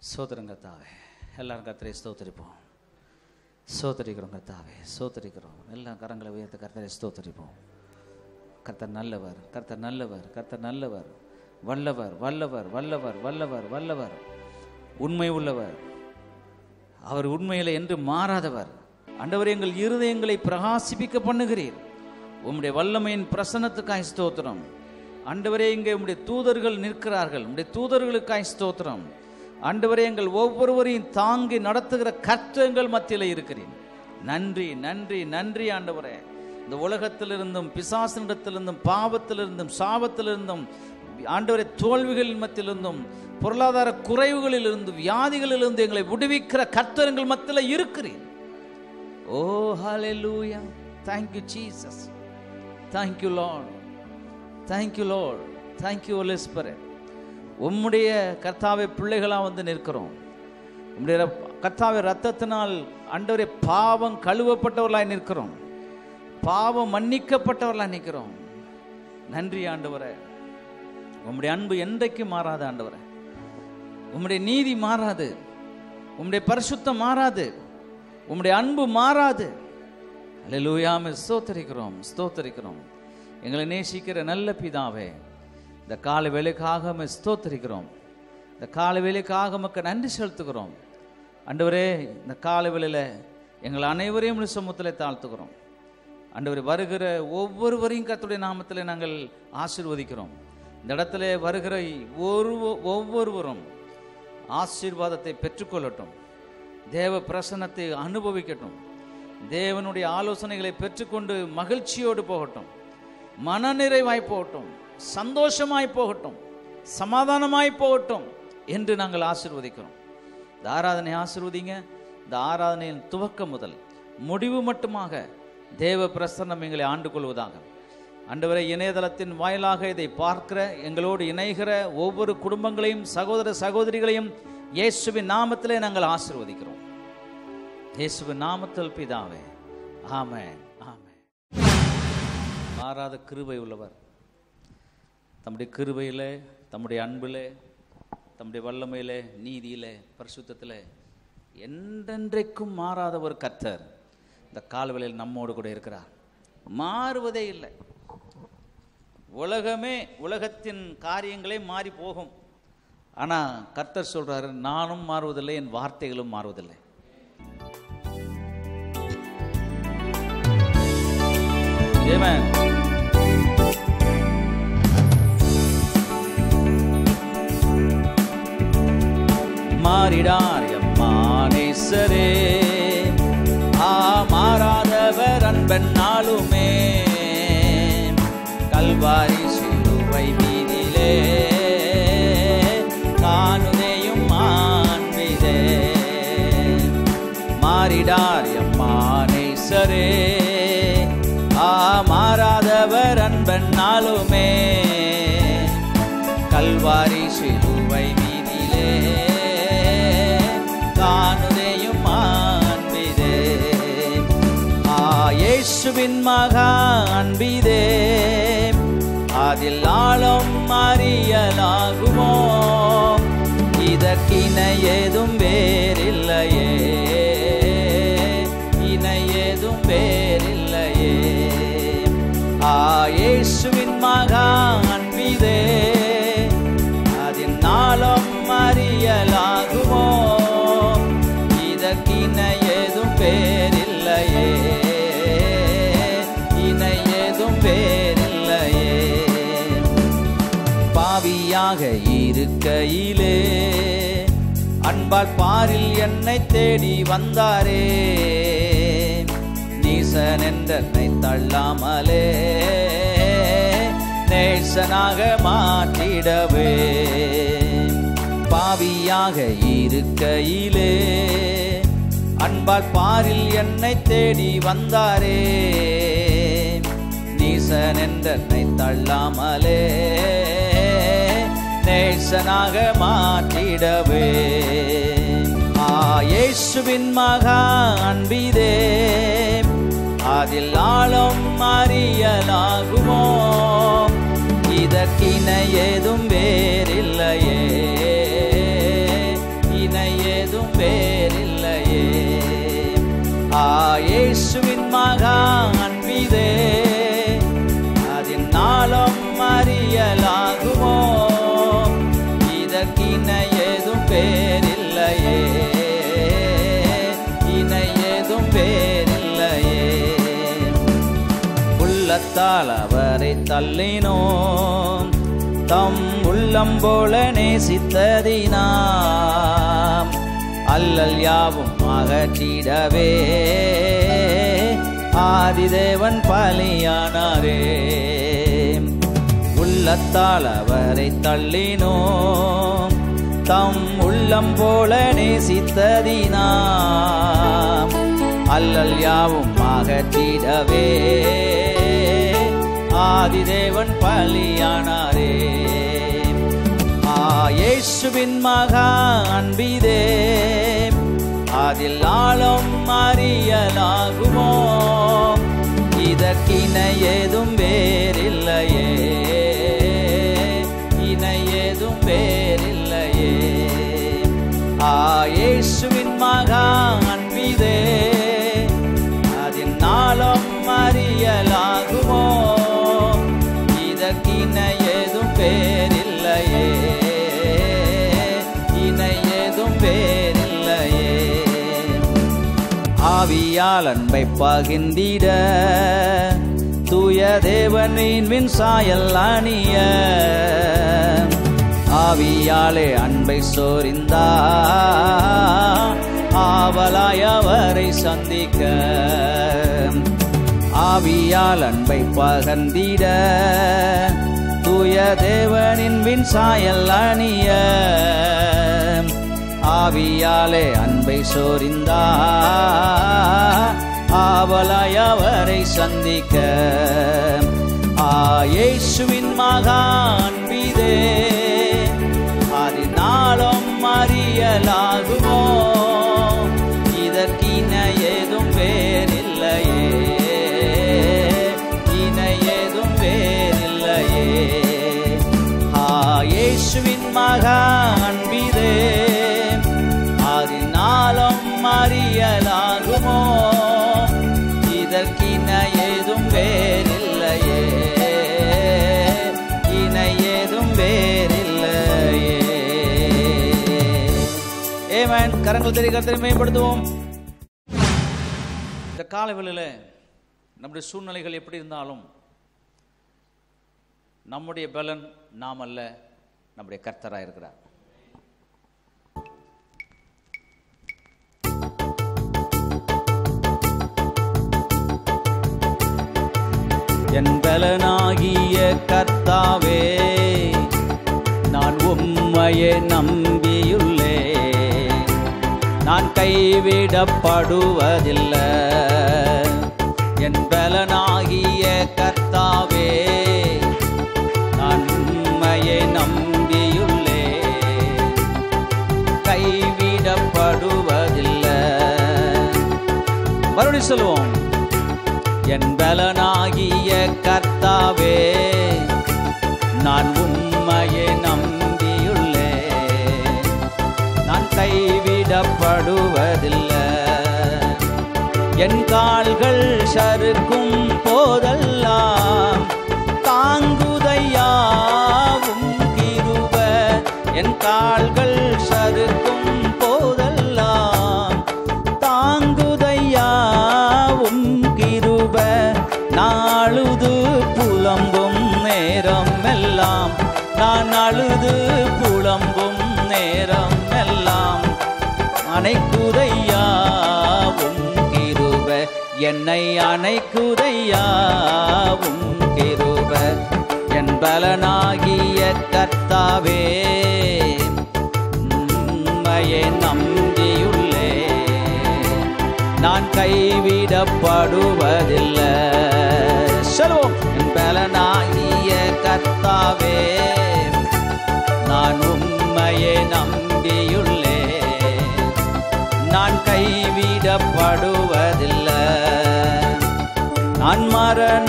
சோதரம் கத்தாவே எல்லாரும் கத்தரை ஸ்தோத்தரிப்போம் சோதரிக்கிறோம் கத்தாவே சோதரிக்கிறோம் எல்லாம் கரங்களை உயர்த்த கர்த்தரை ஸ்தோத்தரிப்போம் கர்த்தர் நல்லவர் கர்த்தர் நல்லவர் கர்த்தர் நல்லவர் வல்லவர் வல்லவர் வல்லவர் வல்லவர் வல்லவர் உண்மை உள்ளவர் அவர் உண்மையில் என்று மாறாதவர் ஆண்டவர் எங்கள் இருதயங்களை பிரகாசிப்பிக்க பண்ணுகிறீர் உம்முடைய வல்லமையின் பிரசன்னத்துக்காய் ஸ்தோத்திரம் ஆண்டவரே இங்கே உம்முடைய தூதர்கள் நிற்கிறார்கள் உம்முடைய தூதர்களுக்காய் ஸ்தோத்திரம் ஆண்டவரே எங்கள் ஒவ்வொருவரையும் தாங்கி நடத்துகிற கர்த்தங்கள் மத்தியில் இருக்கிறேன் நன்றி நன்றி நன்றி ஆண்டவரே இந்த உலகத்திலிருந்தும் பிசாசனிடத்திலிருந்தும் பாவத்திலிருந்தும் சாபத்திலிருந்தும் ஆண்டவரை தோல்விகளின் மத்தியிலிருந்தும் பொருளாதார குறைவுகளிலிருந்து வியாதிகளிலிருந்து எங்களை விடுவிக்கிற கர்த்தரங்கள் மத்தியில் இருக்கிறேன் ஓ ஹalleluya thank you jesus thank you lord thank you lord thank you holy spirit உம்முடைய கர்த்தாவை பிள்ளைகளாக வந்து நிற்கிறோம் உம்முடைய ரப்- கர்த்தாவை ரத்தத்தினால் ஆண்டவரே பாவம் கழுவப்பட்டவர்களாய் நிற்கிறோம் பாவம் மன்னிக்கப்பட்டவர்களாய் நிற்கிறோம் நன்றி ஆண்டவரே உம்முடைய அன்பு என்றைக்கும் மாறாது ஆண்டவரே உம்முடைய நீதி மாறாது உம்முடைய பரிசுத்தம் மாறாது உம்முடைய அன்பு மாறாது அல்லேலூயாமே ஸ்தோத்தரிக்கிறோம் ஸ்தோத்தரிக்கிறோம் எங்களை நேசிக்கிற நல்ல பிதாவே இந்த கால வேலைக்காக உம்மை ஸ்தோத்தரிக்கிறோம் இந்த கால வேலைக்காக உமக்கு நன்றி செலுத்துகிறோம் ஆண்டவரே இந்த கால வேளையில எங்கள் அனைவரையும் உம்முடைய சமூகத்தில் தாழ்த்துகிறோம் ஆண்டவரே வருகிற ஒவ்வொருவரையும் கர்த்தருடைய நாமத்தில் நாங்கள் ஆசீர்வதிக்கிறோம் இந்த இடத்துல வருகிற ஒரு ஒவ்வொருவரும் ஆசீர்வாதத்தை பெற்றுக்கொள்ளட்டும் தேவ பிரசன்னத்தை அனுபவிக்கட்டும் தேவனுடைய ஆலோசனைகளை பெற்றுக்கொண்டு மகிழ்ச்சியோடு போகட்டும் மனநிறைவாய் போகட்டும் சந்தோஷமாய் போகட்டும் சமாதானமாய் போகட்டும் என்று நாங்கள் ஆசீர்வதிக்கிறோம் இந்த ஆராதனை ஆசீர்வதிங்க இந்த ஆராதனையின் துவக்கம் முதல் முடிவு மட்டுமாக தேவ பிரசன்னம் எங்களை ஆண்டு கொள்வதாக ஆண்டவரை இணையதளத்தின் வாயிலாக இதை பார்க்கிற எங்களோடு இணைகிற ஒவ்வொரு குடும்பங்களையும் சகோதர சகோதரிகளையும் இயேசுவின் நாமத்திலே நாங்கள் ஆசீர்வதிக்கிறோம் இயேசுவின் நாமத்தில் பிதாவே ஆமென் ஆமென் மாறாத கிருபை உள்ளவர் தம்முடைய கிருபையிலே தம்முடைய அன்பிலே தம்முடைய வல்லமையிலே நீதியிலே பரிசுத்தத்திலே என்றென்றைக்கும் மாறாத ஒரு கர்த்தர் இந்த கால்வெளியில் நம்மோடு கூட இருக்கிறார் மாறுவதே இல்லை உலகமே உலகத்தின் காரியங்களே மாறி போகும் ஆனால் கர்த்தர் சொல்றாரு நானும் மாறுவதில்லை என் வார்த்தைகளும் மாறுவதில்லை Amen. மாறிடார் எம்மானேசரே ஆ மாறாதவர் அன்பன் நாளுமே கல்வாரி சிலுவை மீதிலே காணுதேயும் மாண்பிதே மாறிடார் எம்மானேசரே ஆ மாறாதவர் அன்பன் நாளுமே கல்வாரி சிலுவை மீதிலே காணுதேயும் அன்பிதே ஆ இயேசுவின் மகா அன்பிதே அதில் ஆழம் அறியலாகுமோ இதற்கிணை ஏதும் வேறில்லையே இணை ஏதும் வேறில்லையே ஆ இயேசுவின் மகா அன்பிதே அதன் நாளம் அறியலாகுமோ இதற்கிணை ஏதும் பேரில்லையே இணை ஏதும் பேரில்லையே பாவியாக இருக்கையிலே அன்பால் பாரில் என்னை தேடி வந்தாரே நீசன் என்றென்னை தள்ளாமலே நேசனாக மாற்றிடவே பாவியாக இருக்கையிலே அன்பால் பாரில் என்னை தேடி வந்தாரே நீசன் என்றென்னை தள்ளாமலே நேசனாக மாற்றிடவே ஆ இயேசுவின் மகா அன்பிதே அதில் ஆழம் அறியலாகுமோ இதற்கிணை ஏதும் வேறில்லையே இணை ஏதும் வேறில்லையே ஆ இயேசுவின் மகா அன்பிதே அதன் நாளம் அறியலாகுமோ இதற்கின ஏதும் பேரில்லையே இணை ஏதும் பேரில்லையே உள்ளத்தால் அவரை தள்ளினோம் தம் உள்ளம் போல நேசித்ததினாம் அல்லல் யாவும் அகற்றிடவே ஆதிதேவன் பலியானாரே உள்ளத்தால் அவரை தள்ளினோம் தம் உள்ளம் போல நேசித்ததினாம் அல்லல் யாவும் அகற்றிடவே ஆதிதேவன் பலியானாரே ஆ இயேசுவின் மகா அன்பிதே அதில் ஆழம் அறியலாகுமோ இதற்கின ஏதும் வேறில்லையே இணை ஏதும் வேறில்லையே ஆ இயேசுவின் மகா அன்பிதே அதில் நாளம் அறியலாகுமோ இதற்கின ஏதும் பேரில்லையே இணை ஏதும் பேரில்லையே ஆவியால் அன்பை பகிர்ந்திட தூய தேவனின் வின் சாயல் அணிய ஆவியாலே அன்பை சோரிந்தா ஆவலாய் அவரை சந்திக்க ஆவியால் அன்பை பகர்ந்திட தூய தேவனின் வின் சாயல் அணிய ஆவியாலே அன்பை சோரிந்தா ஆவலாய் அவரை சந்திக்க ஆயேசுவின் மகா அன்பிதே அதினாலும் அறியலாகுமோ இதற்கின ஏதும் வேறில்லையே இணை ஏதும் வேறில்லையே ஆயேசுவின் மகா அன்பிதே அதினாலும் அறியலாகுமோ இதற்கின ஏதும் வேறில்லையே இணை ஏதும் வேறில்லையே ஏமேன் கரங்கள் தெரிய கருத்தை மேம்படுத்துவோம் இந்த காலவெளியில் நம்முடைய சூழ்நிலைகள் எப்படி இருந்தாலும் நம்முடைய பலன் நாம் அல்ல நம்முடைய கர்த்தராக இருக்கிறார் என் பலனாகிய கர்த்தாவே நான் உம்மையே நம்பியுள்ளே நான் கைவிடப்படுவதில்லை என் பலனாகிய கர்த்தாவே நான் உம்மையே நம்பியுள்ளே கைவிடப்படுவதில்லை மறுபடியும் சொல்லுவோம் என் பலனாகிய கர்த்தாவே நான் உம்மையே நம்பியுள்ளே நான் கைவிடப்படுவதில்லை என் கால்கள் சறுக்கும் போதெல்லாம் தாங்குதையாவும் கிருப என் கால்கள் சறுக்கும் போதெல்லாம் தாங்குதையாவும் கிருப நாளுது புலம்பும் நேரம் எல்லாம் நான் அழுது புலம்பும் நேரம் எல்லாம் அணைக்குதையாவும் கிருப என்னை அணைக்குதையாவும் கிருப என் பலனாகிய கர்த்தாவே உம்மையே நம்பியுள்ளே நான் கைவிடப்படுவதில்லை சொல்லுவோம் என் பலனாகிய கர்த்தாவே நான் உம்மையே நம்பியுள்ளே நான் கைவிடப்படுவதில்லை நான் மரண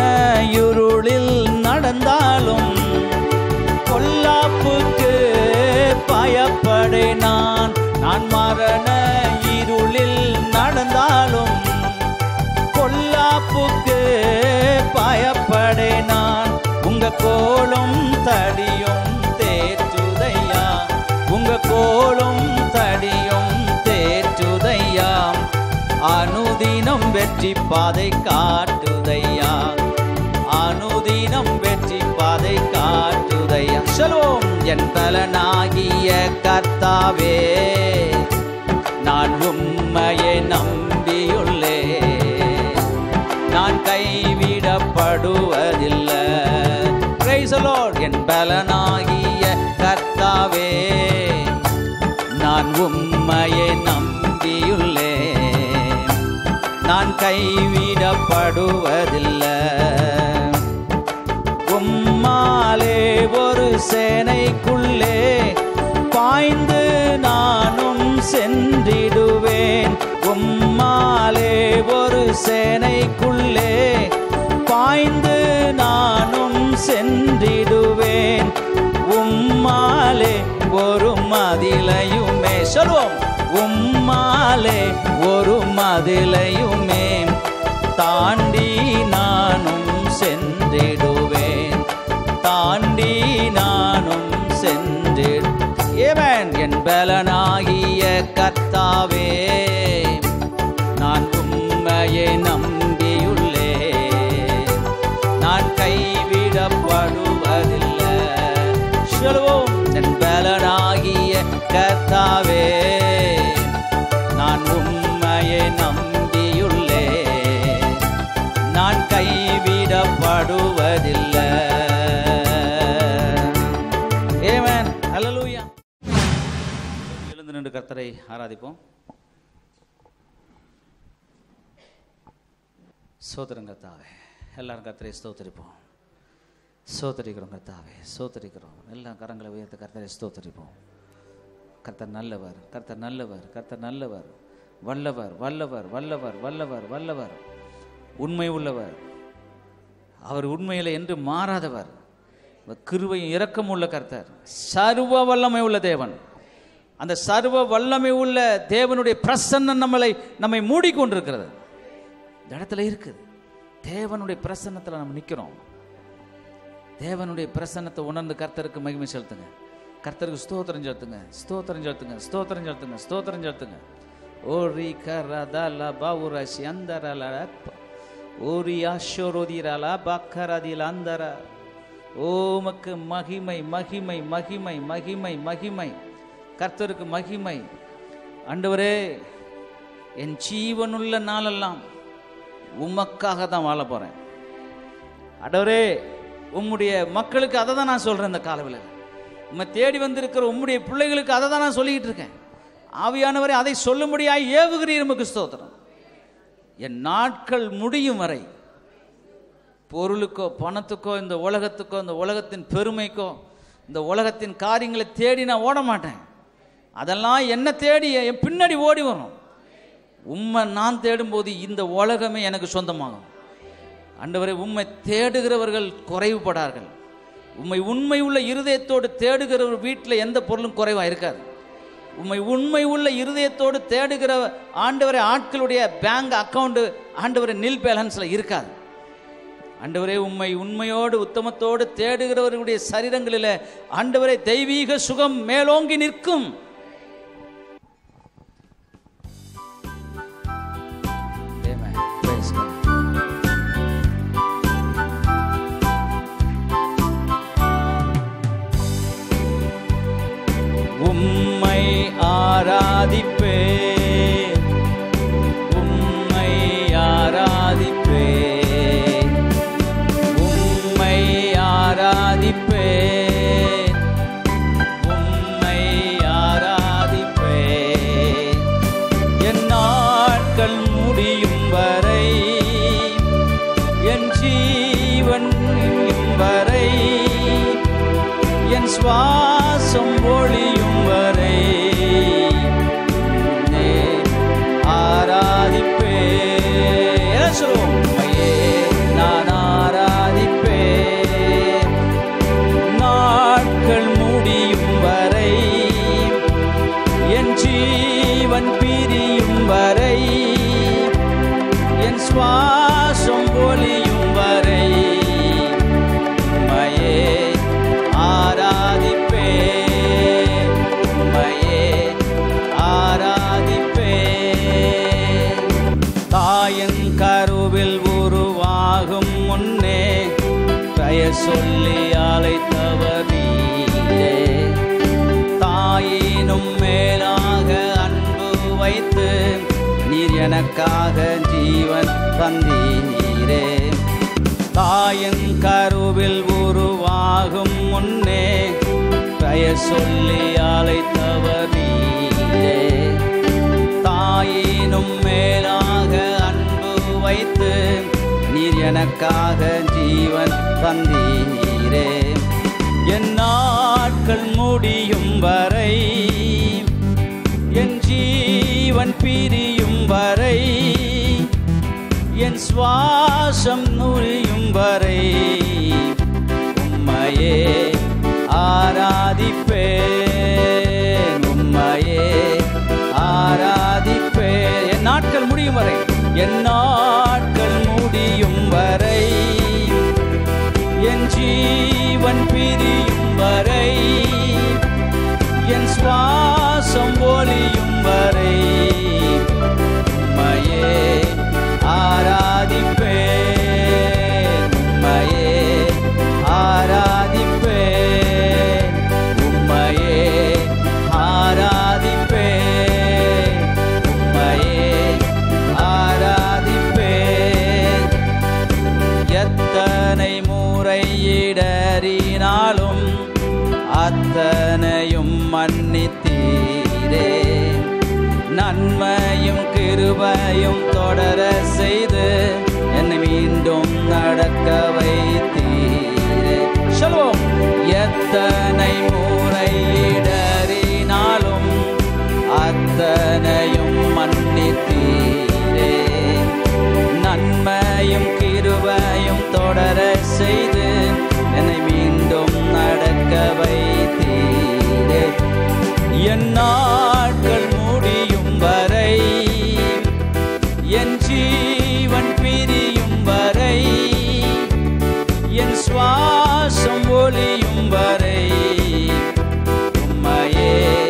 இருளில் நடந்தாலும் பொல்லாப்புக்கு பயப்படே நான் நான் மரண இருளில் நடந்தாலும் பொல்லாப்புக்கு பயப்படே நான் உங்க கோலும் தடியும் தேற்றுதையா உங்க கோலும் தடியும் தேற்றுதையா அனுதினம் வெற்றி பாதை காட்டுதையா அனுதினம் வெற்றி பாதை காட்டுதையா சொல்வோம் என் பலனாகிய கர்த்தாவே நான் உம்மையை நம்பியுள்ளே நான் கைவிடப்படுவதில்லை Praise the Lord. என் பலனாகிய கர்த்தாவே நான் உம்மையை நம்பியுள்ளே நான் கைவிடப்படுவதில்லை உம்மாலே ஒரு சேனைக்குள்ளே பாய்ந்து நானும் சென்றிடுவேன் உம்மாலே ஒரு சேனைக்குள்ளே பாய்ந்து நானும் சென்றிடுவேன் உம்மாலே ஒரு மதிலையுமே சொல்வோம் உம்மாலே ஒரு மதிலையுமே தாண்டி நானும் சென்றிடுவேன் தாண்டி நானும் சென்று ஏவன் என் பலனாகிய கர்த்தாவே நான் உண்மையை நம்பியுள்ளே நான் கைவிடப்படுவதில்லை சொல்வோம் என் பலனாகிய கர்த்தாவே நான் உண்மையை நம்பியுள்ளே நான் கைவிடப்படுவதில்லை ஏமேன் அல்லேலூயா எழுந்து நின்று கர்த்தரை ஆராதிப்போம் சோதரம் கர்த்தாவே எல்லாரும் கர்த்தரை ஸ்தோத்தரிப்போம் சோத்தரிக்கிறோம் கர்த்தாவே சோத்தரிக்கிறோம் எல்லா கரங்களை உயர்த்த கர்த்தரை ஸ்தோத்தரிப்போம் கர்த்தர் நல்லவர் கர்த்தர் நல்லவர் கர்த்தர் நல்லவர் வல்லவர் வல்லவர் வல்லவர் வல்லவர் வல்லவர் உண்மை உள்ளவர் அவர் உண்மையில் என்று மாறாதவர் கிருவையும் இரக்கம் உள்ள கர்த்தர் சர்வ வல்லமை உள்ள தேவன் அந்த சர்வ வல்லமை உள்ள தேவனுடைய பிரசன்னம் நம்மளை நம்மை மூடிக்கொண்டிருக்கிறது இந்த இடத்துல இருக்குது தேவனுடைய பிரசன்னத்தில் நம்ம நிற்கிறோம் தேவனுடைய பிரசன்னத்தை உணர்ந்து கர்த்தருக்கு மகிமை செலுத்துங்க கர்த்தருக்கு ஸ்தோத்திரம் செலுத்துங்க ஸ்தோத்திரம் செலுத்துங்க ஸ்தோத்திரம் செலுத்துங்க ஸ்தோத்திரம் செலுத்துங்க ஓரி கரதல பவுரசி அந்தரல ஓரி ஆஷோரோதிரல பக்கரதில் அந்தர ஓமக்கு மகிமை மகிமை மகிமை மகிமை மகிமை கர்த்தருக்கு மகிமை ஆண்டவரே என் ஜீவனுள்ள நாளெல்லாம் உமக்காக தான் வாழ போகிறேன் ஆண்டவரே உம்முடைய மக்களுக்கு அதை தான் நான் சொல்கிறேன் இந்த காலவில் உம்மை தேடி வந்திருக்கிற உம்முடைய பிள்ளைகளுக்கு அதை தான் நான் சொல்லிக்கிட்டு இருக்கேன் ஆவியானவரே அதை சொல்லும்படியாய் ஏவுகிறீர் உமக்கு ஸ்தோத்திரம் என் நாட்கள் முடியும் வரை பொருளுக்கோ பணத்துக்கோ இந்த உலகத்துக்கோ இந்த உலகத்தின் பெருமைக்கோ இந்த உலகத்தின் காரியங்களை தேடி நான் ஓட மாட்டேன் அதெல்லாம் என்ன தேடி என் பின்னாடி ஓடி வரும் உண்மை நான் தேடும்போது இந்த உலகமே எனக்கு சொந்தமாகும் ஆண்டவரை உண்மை தேடுகிறவர்கள் குறைவுபடார்கள் உண்மை உண்மை உள்ள இருதயத்தோடு தேடுகிறவர் வீட்டில் எந்த பொருளும் குறைவாக இருக்காது உண்மை உண்மை உள்ள இருதயத்தோடு தேடுகிற ஆண்டவரை ஆட்களுடைய பேங்க் அக்கவுண்ட் ஆண்டவரை நில் பேலன்ஸில் இருக்காது ஆண்டவரே உண்மை உண்மையோடு உத்தமத்தோடு தேடுகிறவர்களுடைய சரீரங்களில் ஆண்டவரை தெய்வீக சுகம் மேலோங்கி நிற்கும் Amen. Praise God. உம்மை ஆராதிப்பேன் உம்மை ஆராதிப்பேன் உம்மை ஆராதிப்பேன் உம்மை ஆராதிப்பேன் ஜீவன் பிரியும் வரை என் சுவாசம் ஒளியும் வரை உம்மையே ஆராதிப்பே உம்மையே ஆராதிப்பே தாயன் கருவில் உருவாகும் முன்னே பெயர் சொல்லி அழைத்தவர் நீரே தாயினும் மேலாக அன்பு வைத்து நீர் எனக்காக ஜீவன் தந்தீரே தாயின் கருவில் உருவாகும் முன்னே பெயர் சொல்லி அழைத்தவர் நீரே தாயினும் மேலாக அன்பு வைத்து நீர் எனக்காக ஜீவன் தந்தீரே என் நாட்கள் முடியும் வரை என் ஜீவன் பிரியும் வரை என் சுவாசம் நுழியும் வரை உம்மையே ஆராதிப்பேன் உம்மையே ஆராதிப்பேன் என் நாட்கள் முடியும் வரை என் நாட்கள் முடியும் வரை என் ஜீவன் பிரியும் வரை என் சுவாசம் ஒளியும் வரை உம்மையே ஆராதிப்பேன் உம்மையே ஆராதிப்பேன் உம்மையே ஆராதிப்பேன் உம்மையே ஆராதிப்பேன் எத்தனை முறையிடறினாலும் அத்தனையும் மன்னித்தீரே நன்மையும் கிருபையும் தொடர செய்து என்னை மீண்டும் நடக்க வைத்தீரே சொல்லுவோம் எத்தனை முறையிடறினாலும் அத்தனையும் மன்னித்தீரே நன்மையும் கிருபையும் தொடர செய்து என்னை மீண்டும் நடக்க வைத்தீரே என் நாட்கள் முடியும் வரை என் ஜீவன் பிரியும் வரை என் சுவாசம் ஒளியும் வரை உம்மையே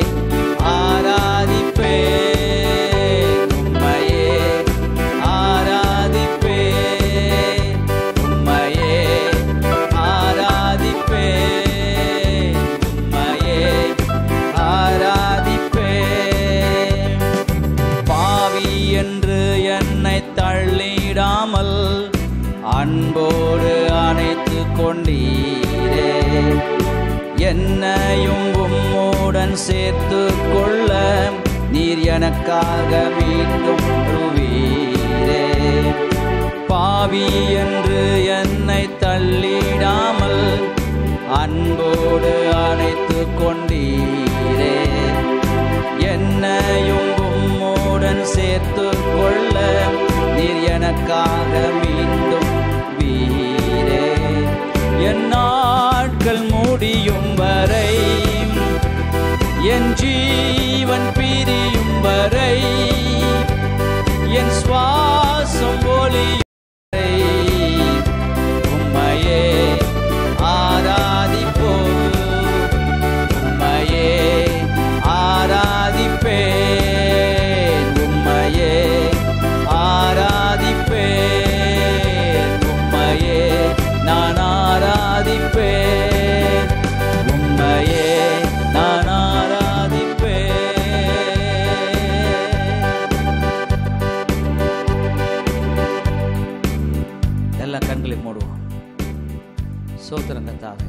ஆராதிப்பேன் உம்மையே ஆராதிப்பேன் உம்மையே ஆராதிப்பேன் உம்மையே ஆராதிப்பேன் பாவி என்று என்னை தள்ளிடாமல் அன்போடு அணைத்து கொண்டீரே என்னையும் உம்முடன் சேர்த்து கொள்ள நீர் எனக்காக மீண்டும் வருவீரே பாவி என்று என்னை தள்ளிடாமல் அன்போடு அணைத்து கொண்டீரே என்னையும் உம்முடன் சேர்த்து கொள்ள நீர் எனக்காக மீண்டும் வீரே என் நாட்கள் முடியும் வரை என் ஜீவன் பிரியும் வரை என் சுவாசம் ஒளியும் வரை உம்மையே ஆராதிப்போம் உம்மையே ஆராதிப்பேன் உம்மையே ஆராதிப்பேன் உம்மையே நான் ஆராதிப்பேன் உம்மையே நான் ஆராதிப்பேன் எல்லா கண்களையும் மூடுவோம் சோத்திரம் கத்தாவே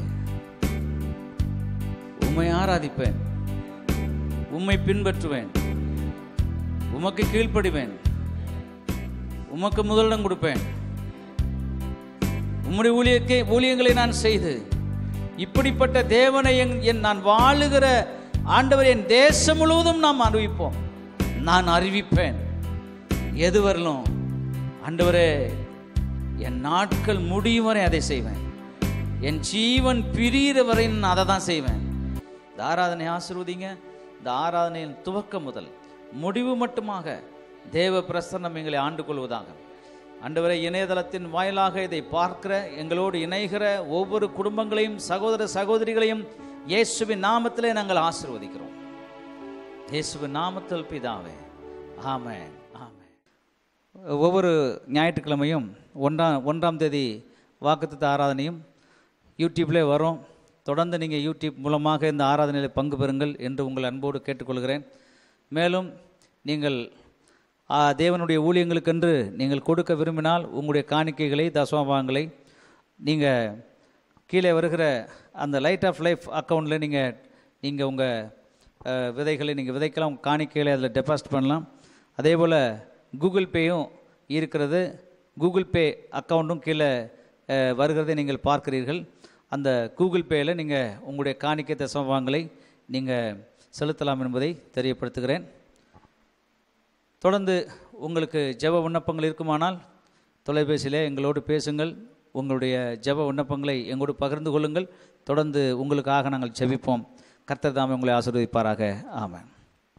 உம்மை ஆராதிப்பேன் உம்மை பின்பற்றுவேன் உமக்கு கீழ்ப்படிவேன் உமக்கு முதலிடம் கொடுப்பேன் உம்முடைய ஊழியத்தை ஊழியங்களை நான் செய்து இப்படிப்பட்ட தேவனை என் என் நான் வாழுகிற ஆண்டவர் என் தேசம் முழுவதும் நாம் அறிவிப்போம் நான் அறிவிப்பேன் எது வரலும் ஆண்டவரே என் நாட்கள் முடியும் வரை அதை செய்வேன் என் ஜீவன் பிரியிற வரை நான் அதை தான் செய்வேன் இந்த ஆராதனை ஆசிர்வதிங்க இந்த ஆராதனையின் துவக்கம் முதல் முடிவு மட்டுமாக தேவ பிரசன்னம் எங்களை ஆண்டு கொள்வதாக ஆண்டவரை இணையதளத்தின் வாயிலாக இதை பார்க்கிற எங்களோடு இணைகிற ஒவ்வொரு குடும்பங்களையும் சகோதர சகோதரிகளையும் இயேசுவின் நாமத்திலே நாங்கள் ஆசீர்வதிக்கிறோம் இயேசுவின் நாமத்தில் பிதாவே ஆமென் ஆமென் ஒவ்வொரு ஞாயிற்றுக்கிழமையும் ஒன்றாம் ஒன்றாம் தேதி வாக்குத்தத்த ஆராதனையும் யூடியூப்லே வரும் தொடர்ந்து நீங்கள் யூடியூப் மூலமாக இந்த ஆராதனையில் பங்கு பெறுங்கள் என்று உங்கள் அன்போடு கேட்டுக்கொள்கிறேன் மேலும் நீங்கள் ஆ, தேவனுடைய ஊழியங்களுக்கென்று நீங்கள் கொடுக்க விரும்பினால் உங்களுடைய காணிக்கைகளை தசமபாகங்களை நீங்கள் கீழே வருகிற அந்த லைட் ஆஃப் லைஃப் அக்கௌண்ட்டில் நீங்கள் நீங்கள் உங்கள் விதைகளை நீங்கள் விதைக்கலாம் உங்க காணிக்கைகளை அதில் டெபாசிட் பண்ணலாம் அதே போல் கூகுள் பேயும் இருக்கிறது கூகுள் பே அக்கௌண்ட்டும் கீழே அஹ், வருகிறதை நீங்கள் பார்க்கிறீர்கள் அந்த கூகுள் பேயில் நீங்கள் உங்களுடைய காணிக்கை தசமபாகங்களை நீங்கள் செலுத்தலாம் என்பதை தெரியப்படுத்துகிறேன் தொடர்ந்து உங்களுக்கு ஜெப விண்ணப்பங்கள் இருக்குமானால் தொலைபேசியிலே எங்களோடு பேசுங்கள் உங்களுடைய ஜெப விண்ணப்பங்களை எங்களோடு பகிர்ந்து கொள்ளுங்கள் தொடர்ந்து உங்களுக்காக நாங்கள் ஜெபிப்போம் கர்த்தர் தாமே உங்களை ஆசீர்வதிப்பாராக ஆமென்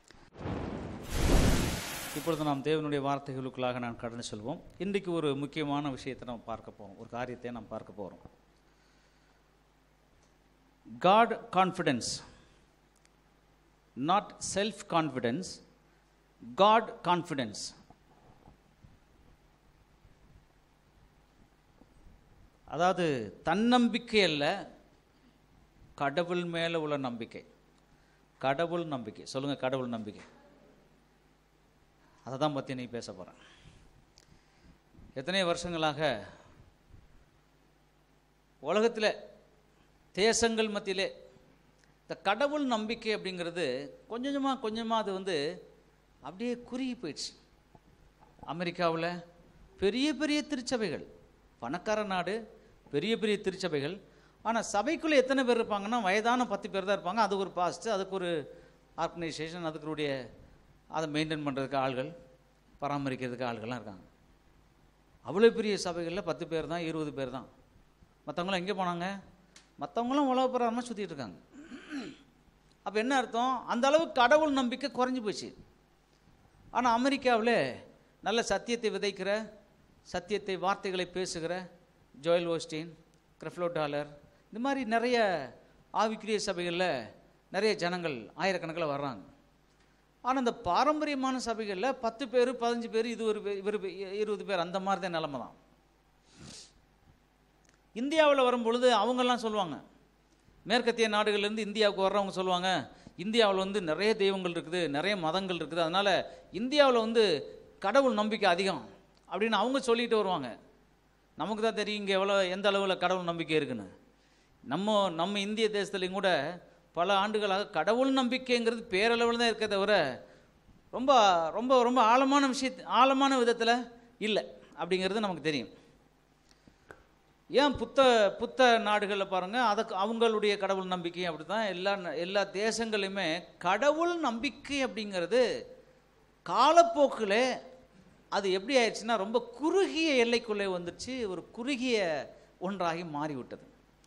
இப்பொழுது நாம் தேவனுடைய வார்த்தைகளுக்குள்ளாக நான் கடந்து செல்வோம் இன்றைக்கு ஒரு முக்கியமான விஷயத்தை நம்ம பார்க்க போகிறோம் ஒரு காரியத்தை நாம் பார்க்க போகிறோம் God confidence not self confidence God confidence அதாவது தன்னம்பிக்கை அல்ல கடவுள் மேலே உள்ள நம்பிக்கை கடவுள் நம்பிக்கை சொல்லுங்கள் கடவுள் நம்பிக்கை அதை தான் பற்றி நீ பேச போகிறேன் எத்தனை வருஷங்களாக உலகத்தில் தேசங்கள் மத்தியிலே இந்த கடவுள் நம்பிக்கை அப்படிங்கிறது கொஞ்சம் கொஞ்சமாக கொஞ்சமாக அது வந்து அப்படியே குறுகி போயிடுச்சு அமெரிக்காவில் பெரிய பெரிய திருச்சபைகள் பணக்கார நாடு பெரிய பெரிய திருச்சபைகள் ஆனால் சபைக்குள்ளே எத்தனை பேர் இருப்பாங்கன்னா வயதான பத்து பேர் தான் இருப்பாங்க அதுக்கு ஒரு பாஸ்ட்டு அதுக்கு ஒரு ஆர்கனைசேஷன் அதுக்குடைய அதை மெயின்டைன் பண்ணுறதுக்கு ஆள்கள் பராமரிக்கிறதுக்கு ஆள்கள்லாம் இருக்காங்க அவ்வளோ பெரிய சபைகளில் பத்து பேர் தான் இருபது பேர் தான் மற்றவங்களாம் எங்கே போனாங்க மற்றவங்களும் உலக பிரகாரமாக சுற்றிட்டு இருக்காங்க அப்போ என்ன அர்த்தம் அந்த அளவுக்கு கடவுள் நம்பிக்கை குறைஞ்சி போச்சு ஆனால் அமெரிக்காவில் நல்ல சத்தியத்தை விதைக்கிற சத்தியத்தை வார்த்தைகளை பேசுகிற ஜோயல் ஓஸ்டின் கிரெஃப்லோ டாலர் இந்த மாதிரி நிறைய ஆவிக்குரிய சபைகளில் நிறைய ஜனங்கள் ஆயிரக்கணக்கில் வர்றாங்க ஆனால் இந்த பாரம்பரியமான சபைகளில் பத்து பேர் பதினஞ்சு பேர் இது ஒரு பே- இவர் பே- இருபது பேர் அந்த மாதிரி தான் நிலமை தான் இந்தியாவில் வரும் பொழுது அவங்கெல்லாம் சொல்லுவாங்க மேற்கத்திய நாடுகள்லேருந்து இந்தியாவுக்கு வர்றவங்க சொல்லுவாங்க இந்தியாவில் வந்து நிறைய தெய்வங்கள் இருக்குது நிறைய மதங்கள் இருக்குது அதனால் இந்தியாவில் வந்து கடவுள் நம்பிக்கை அதிகம் அப்படின்னு அவங்க சொல்லிட்டு வருவாங்க நமக்கு தான் தெரியும் இங்கே எவ்வளோ எந்த அளவில் கடவுள் நம்பிக்கை இருக்குன்னு நம்ம நம்ம இந்திய தேசத்துலேயும் கூட பல ஆண்டுகளாக கடவுள் நம்பிக்கைங்கிறது பேரளவில் தான் இருக்கே தவிர ரொம்ப ரொம்ப ரொம்ப ஆழமான விஷயத்து ஆழமான விதத்தில் இல்லை அப்படிங்கிறது நமக்கு தெரியும் ஏன் புத்த புத்த நாடுகளில் பாருங்கள் அதுக்கு அவங்களுடைய கடவுள் நம்பிக்கை அப்படி தான் எல்லா ந- எல்லா தேசங்களையுமே கடவுள் நம்பிக்கை அப்படிங்கிறது காலப்போக்கில் அது எப்படி ஆயிடுச்சுன்னா ரொம்ப குறுகிய எல்லைக்குள்ளே வந்துருச்சு ஒரு குறுகிய ஒன்றாகி மாறிவிட்டது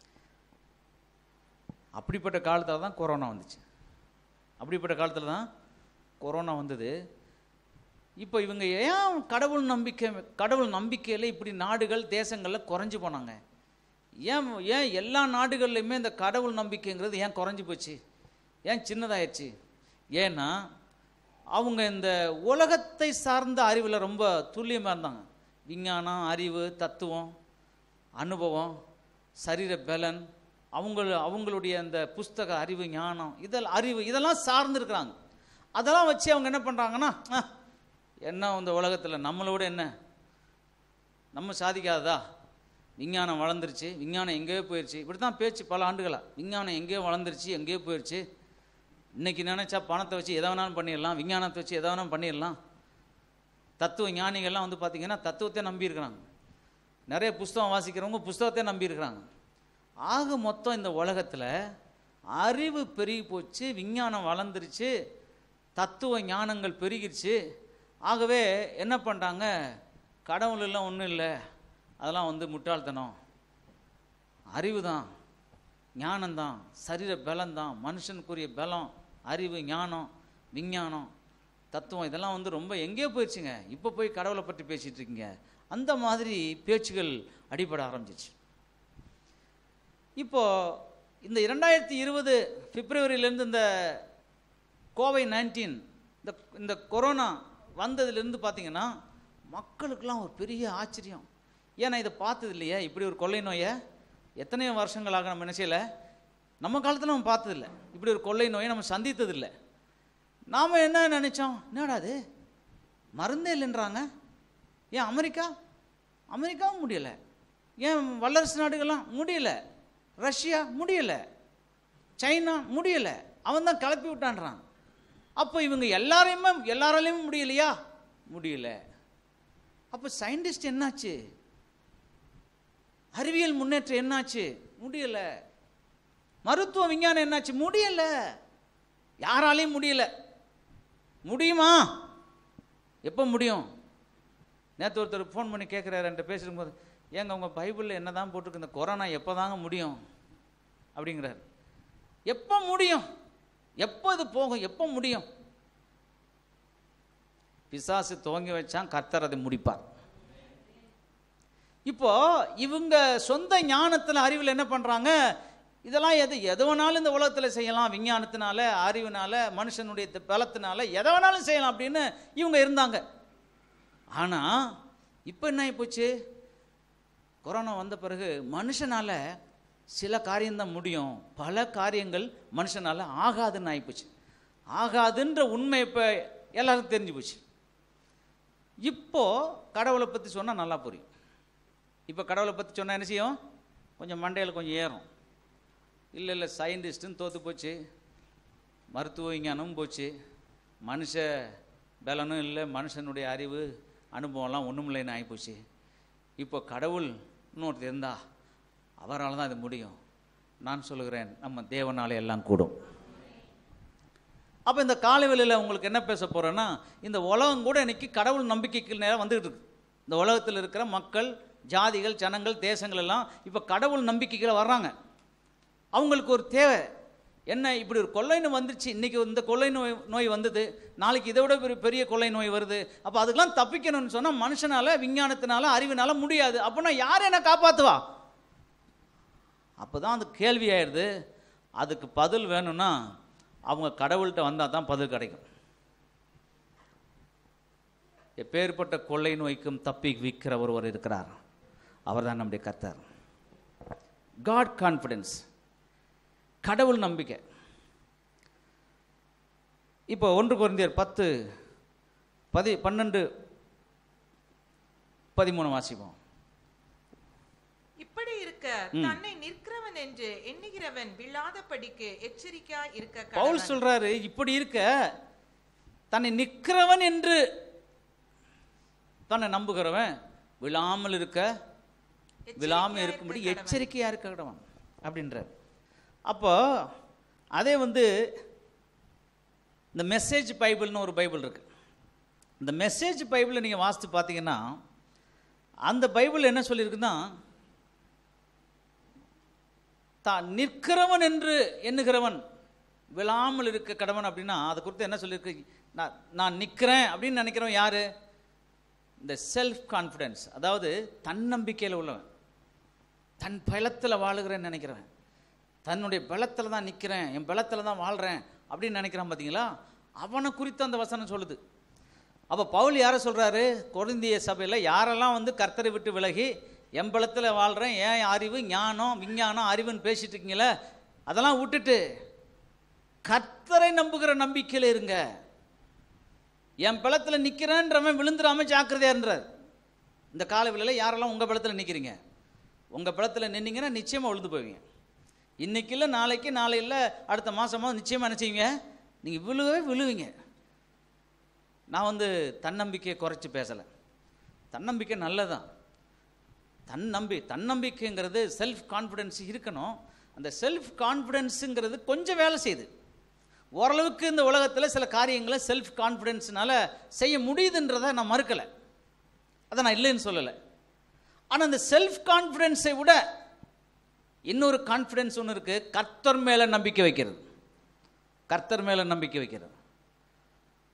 அப்படிப்பட்ட காலத்தில் தான் கொரோனா வந்துச்சு அப்படிப்பட்ட காலத்தில் தான் கொரோனா வந்தது இப்போ இவங்க ஏன் கடவுள் நம்பிக்கை கடவுள் நம்பிக்கையில் இப்படி நாடுகள் தேசங்களில் குறைஞ்சு போனாங்க ஏன் ஏன் எல்லா நாடுகள்லையுமே இந்த கடவுள் நம்பிக்கைங்கிறது ஏன் குறைஞ்சி போச்சு ஏன் சின்னதாயிடுச்சு ஏன்னா அவங்க இந்த உலகத்தை சார்ந்த அறிவில் ரொம்ப துல்லியமாக இருந்தாங்க விஞ்ஞானம் அறிவு தத்துவம் அனுபவம் சரீர பலன் அவங்க அவங்களுடைய அந்த புஸ்தக அறிவு ஞானம் இதெல்லாம் அறிவு இதெல்லாம் சார்ந்திருக்கிறாங்க அதெல்லாம் வச்சு அவங்க என்ன பண்ணுறாங்கன்னா "அஹ், என்ன இந்த உலகத்தில் நம்மளோட என்ன நம்ம சாதிக்காததா விஞ்ஞானம் வளர்ந்துருச்சு விஞ்ஞானம் எங்கேயோ போயிடுச்சு இப்படி தான் பேச்சு பல ஆண்டுகளாக விஞ்ஞானம் எங்கேயோ வளர்ந்துருச்சு எங்கேயோ போயிடுச்சு இன்னைக்கு நினச்சா பணத்தை வச்சு எதை வேணாலும் பண்ணிடலாம் விஞ்ஞானத்தை வச்சு எதை வேணாலும் பண்ணிடலாம் தத்துவ ஞானிகள்லாம் வந்து பார்த்திங்கன்னா தத்துவத்தை நம்பியிருக்கிறாங்க நிறைய புஸ்தகம் வாசிக்கிறவங்க புஸ்தகத்தை நம்பியிருக்கிறாங்க ஆக மொத்தம் இந்த உலகத்தில் அறிவு பெருகி போச்சு விஞ்ஞானம் வளர்ந்துருச்சு தத்துவ ஞானங்கள் பெருகிருச்சு ஆகவே என்ன பண்ணுறாங்க கடவுள் எல்லாம் ஒன்றும் இல்லை அதெல்லாம் வந்து முட்டாள்தனம் அறிவு தான் ஞானம்தான் சரீர பலம்தான் மனுஷனுக்குரிய பலம் அறிவு ஞானம் விஞ்ஞானம் தத்துவம் இதெல்லாம் வந்து ரொம்ப எங்கேயோ போயிடுச்சுங்க இப்போ போய் கடவுளை பற்றி பேசிட்டு இருக்கீங்க அந்த மாதிரி பேச்சுகள் அடிபட ஆரம்பிச்சிச்சு இப்போ இந்த இரண்டாயிரத்தி இருபது பிப்ரவரியிலேருந்து இந்த கோவை நைன்டீன் இந்த இந்த கொரோனா வந்ததுலேருந்து பார்த்தீங்கன்னா மக்களுக்கெல்லாம் ஒரு பெரிய ஆச்சரியம் ஏன்னா இதை பார்த்தது இல்லையா இப்படி ஒரு கொள்ளை நோயை எத்தனையோ வருஷங்களாக நம்ம என்ன செய்யல நம்ம காலத்தில் நம்ம பார்த்ததில்ல இப்படி ஒரு கொள்ளை நோயை நம்ம சந்தித்ததில்லை நாம் என்ன நினச்சோம் என்னடா அது மருந்தே இல்லைன்றாங்க ஏன் அமெரிக்கா அமெரிக்காவும் முடியலை ஏன் வல்லரசு நாடுகள்லாம் முடியலை ரஷ்யா முடியலை சைனா முடியலை அவன் தான் கிளப்பி விட்டான்றான் அப்போ இவங்க எல்லாரையுமே எல்லாராலையும் முடியலையா முடியல அப்போ சயின்டிஸ்ட் என்னாச்சு அறிவியல் முன்னேற்றம் என்னாச்சு முடியல மருத்துவ விஞ்ஞானம் என்னாச்சு முடியல யாராலையும் முடியல முடியுமா எப்போ முடியும் நேற்று ஒருத்தர் ஃபோன் பண்ணி கேட்குறாரு என்கிட்ட பேசும்போது ஏங்க உங்கள் பைபிளில் என்ன தான் போட்டிருக்கு இந்த கொரோனா எப்போ தாங்க முடியும் அப்படிங்கிறாரு எப்போ முடியும் எப்போ இது போகும் எப்போ முடியும் பிசாசு துவங்கி வச்சான் கர்த்தர் அதை முடிப்பார் இப்போ இவங்க சொந்த ஞானத்தில் அறிவில் என்ன பண்ணுறாங்க இதெல்லாம் எது எது வேணாலும் இந்த உலகத்தில் செய்யலாம் விஞ்ஞானத்தினால அறிவினால மனுஷனுடைய த- பலத்தினால எதை வேணாலும் செய்யலாம் அப்படின்னு இவங்க இருந்தாங்க ஆனால் இப்போ என்ன ஆகிப்போச்சு கொரோனா வந்த பிறகு மனுஷனால் சில காரியம்தான் முடியும் பல காரியங்கள் மனுஷனால் ஆகாதுன்னு ஆகிப்போச்சு ஆகாதுன்ற உண்மை இப்போ எல்லாருக்கும் தெரிஞ்சு போச்சு இப்போ கடவுளை பற்றி சொன்னால் நல்லா புரியும் இப்போ கடவுளை பற்றி சொன்னால் என்ன செய்யும் கொஞ்சம் மண்டையில் கொஞ்சம் ஏறும் இல்லை இல்லை சயின்டிஸ்ட்டுன்னு தோற்று போச்சு மருத்துவ விஞ்ஞானமும் போச்சு மனுஷ பலனும் இல்லை மனுஷனுடைய அறிவு அனுபவம்லாம் ஒன்றுமில்லைன்னு ஆகிப்போச்சு இப்போ கடவுள் இன்னொருத்தர் இருந்தா அவரால் தான் இது முடியும் நான் சொல்லுகிறேன் நம்ம தேவனாலே எல்லாம் கூடும் அப்போ இந்த காலவெளியில் உங்களுக்கு என்ன பேச போகிறேன்னா இந்த உலகம் கூட இன்னைக்கு கடவுள் நம்பிக்கைக்கு நேரம் வந்துகிட்டு இருக்கு இந்த உலகத்தில் இருக்கிற மக்கள் ஜாதிகள் ஜனங்கள் தேசங்கள் எல்லாம் இப்போ கடவுள் நம்பிக்கைகளை வர்றாங்க அவங்களுக்கு ஒரு தேவை என்ன இப்படி ஒரு கொள்ளை நோய் வந்துருச்சு இன்னைக்கு இந்த கொள்ளை நோய் நோய் வந்தது நாளைக்கு இதை விட பெரிய பெரிய கொள்ளை நோய் வருது அப்போ அதுக்கெல்லாம் தப்பிக்கணும்னு சொன்னால் மனுஷனால விஞ்ஞானத்தினால அறிவினால முடியாது அப்படின்னா யார் என்ன காப்பாற்றுவா அப்போ தான் அந்த கேள்வி ஆயிடுது அதுக்கு பதில் வேணும்னா அவங்க கடவுள்கிட்ட வந்தால் தான் பதில் கிடைக்கும் எப்பேற்பட்ட கொள்ளை நோய்க்கும் தப்பி விற்கிற ஒருவர் இருக்கிறார் அவர்தான் நம்முடைய கர்த்தர் காட் கான்ஃபிடன்ஸ் கடவுள் நம்பிக்கை இப்போ ஒன்று குறைந்தர் பத்து பதி பன்னெண்டு பதிமூணு வாசிப்போம் இப்படி இருக்க தன்னை நிற்கிறவன் என்று எண்ணுகிறவன் விழாதபடிக்கு எச்சரிக்கையா இருக்க பவுல் கடவன். சொல்றாரு இப்படி இருக்க தன்னை நிற்கிறவன் என்று தன்னை நம்புகிறவன் விழாமல் இருக்க விழாமல் எச்சரிக்கையா இருக்கும்படி இருக்க கடவன். எச்சரிக்கையா இருக்க கடவன் அப்படின்றார் அப்போ அதே வந்து இந்த மெசேஜ் பைபிள்னு ஒரு பைபிள் இருக்கு இந்த மெசேஜ் பைபிளை நீங்கள் வாசித்து பார்த்தீங்கன்னா அந்த பைபிள் என்ன சொல்லியிருக்குன்னா தான் நிற்கிறவன் என்று எண்ணுகிறவன் விழாமல் இருக்க கடவன் அப்படின்னா அதை குறித்து என்ன சொல்லியிருக்கு நான் நான் நிற்கிறேன் அப்படின்னு நினைக்கிறவன் யாரு இந்த செல்ஃப் கான்ஃபிடென்ஸ் அதாவது தன்னம்பிக்கையில் உள்ளவன் தன் பலத்தில் வாழுகிறேன்னு நினைக்கிறவன் தன்னுடைய பலத்தில் தான் நிற்கிறேன் என் பலத்தில் தான் வாழ்கிறேன் அப்படின்னு நினைக்கிறான் பார்த்தீங்களா அவனை குறித்து அந்த வசனம் சொல்லுது அப்போ பவுல் யாரை சொல்கிறாரு கொரிந்திய சபையில் யாரெல்லாம் வந்து கர்த்தரை விட்டு விலகி என் பலத்தில் வாழ்கிறேன் ஏன் அறிவு ஞானம் விஞ்ஞானம் அறிவுன்னு பேசிட்டு இருக்கீங்களே அதெல்லாம் விட்டுட்டு கர்த்தரை நம்புகிற நம்பிக்கையில் இருங்க என் பலத்தில் நிற்கிறேன்றவன் விழுந்துடாம ஜாக்கிரதையான்றார் இந்த காலவெளியில் யாரெல்லாம் உங்கள் பலத்தில் நிற்கிறீங்க உங்கள் பலத்தில் நின்னீங்கன்னா நிச்சயமாக விழுந்து போவீங்க இன்னைக்கு இல்லை நாளைக்கு நாளை இல்லை அடுத்த மாதமாக நிச்சயமாக என்ன செய்வீங்க நீங்கள் விழுகவே விழுவீங்க நான் வந்து தன்னம்பிக்கையை குறைச்சி பேசலை தன்னம்பிக்கை நல்லதான் தன்னம்பி தன்னம்பிக்கைங்கிறது செல்ஃப் கான்ஃபிடென்ஸ் இருக்கணும் அந்த செல்ஃப் கான்ஃபிடென்ஸுங்கிறது கொஞ்சம் வேலை செய்யுது ஓரளவுக்கு இந்த உலகத்தில் சில காரியங்களை செல்ஃப் கான்ஃபிடென்ஸ்னால செய்ய முடியுதுன்றதை நான் மறுக்கலை அதை நான் இல்லைன்னு சொல்லலை ஆனால் அந்த செல்ஃப் கான்ஃபிடென்ஸை விட இன்னொரு கான்ஃபிடென்ஸ் ஒன்று இருக்குது கர்த்தர் மேலே நம்பிக்கை வைக்கிறது கர்த்தர் மேலே நம்பிக்கை வைக்கிறது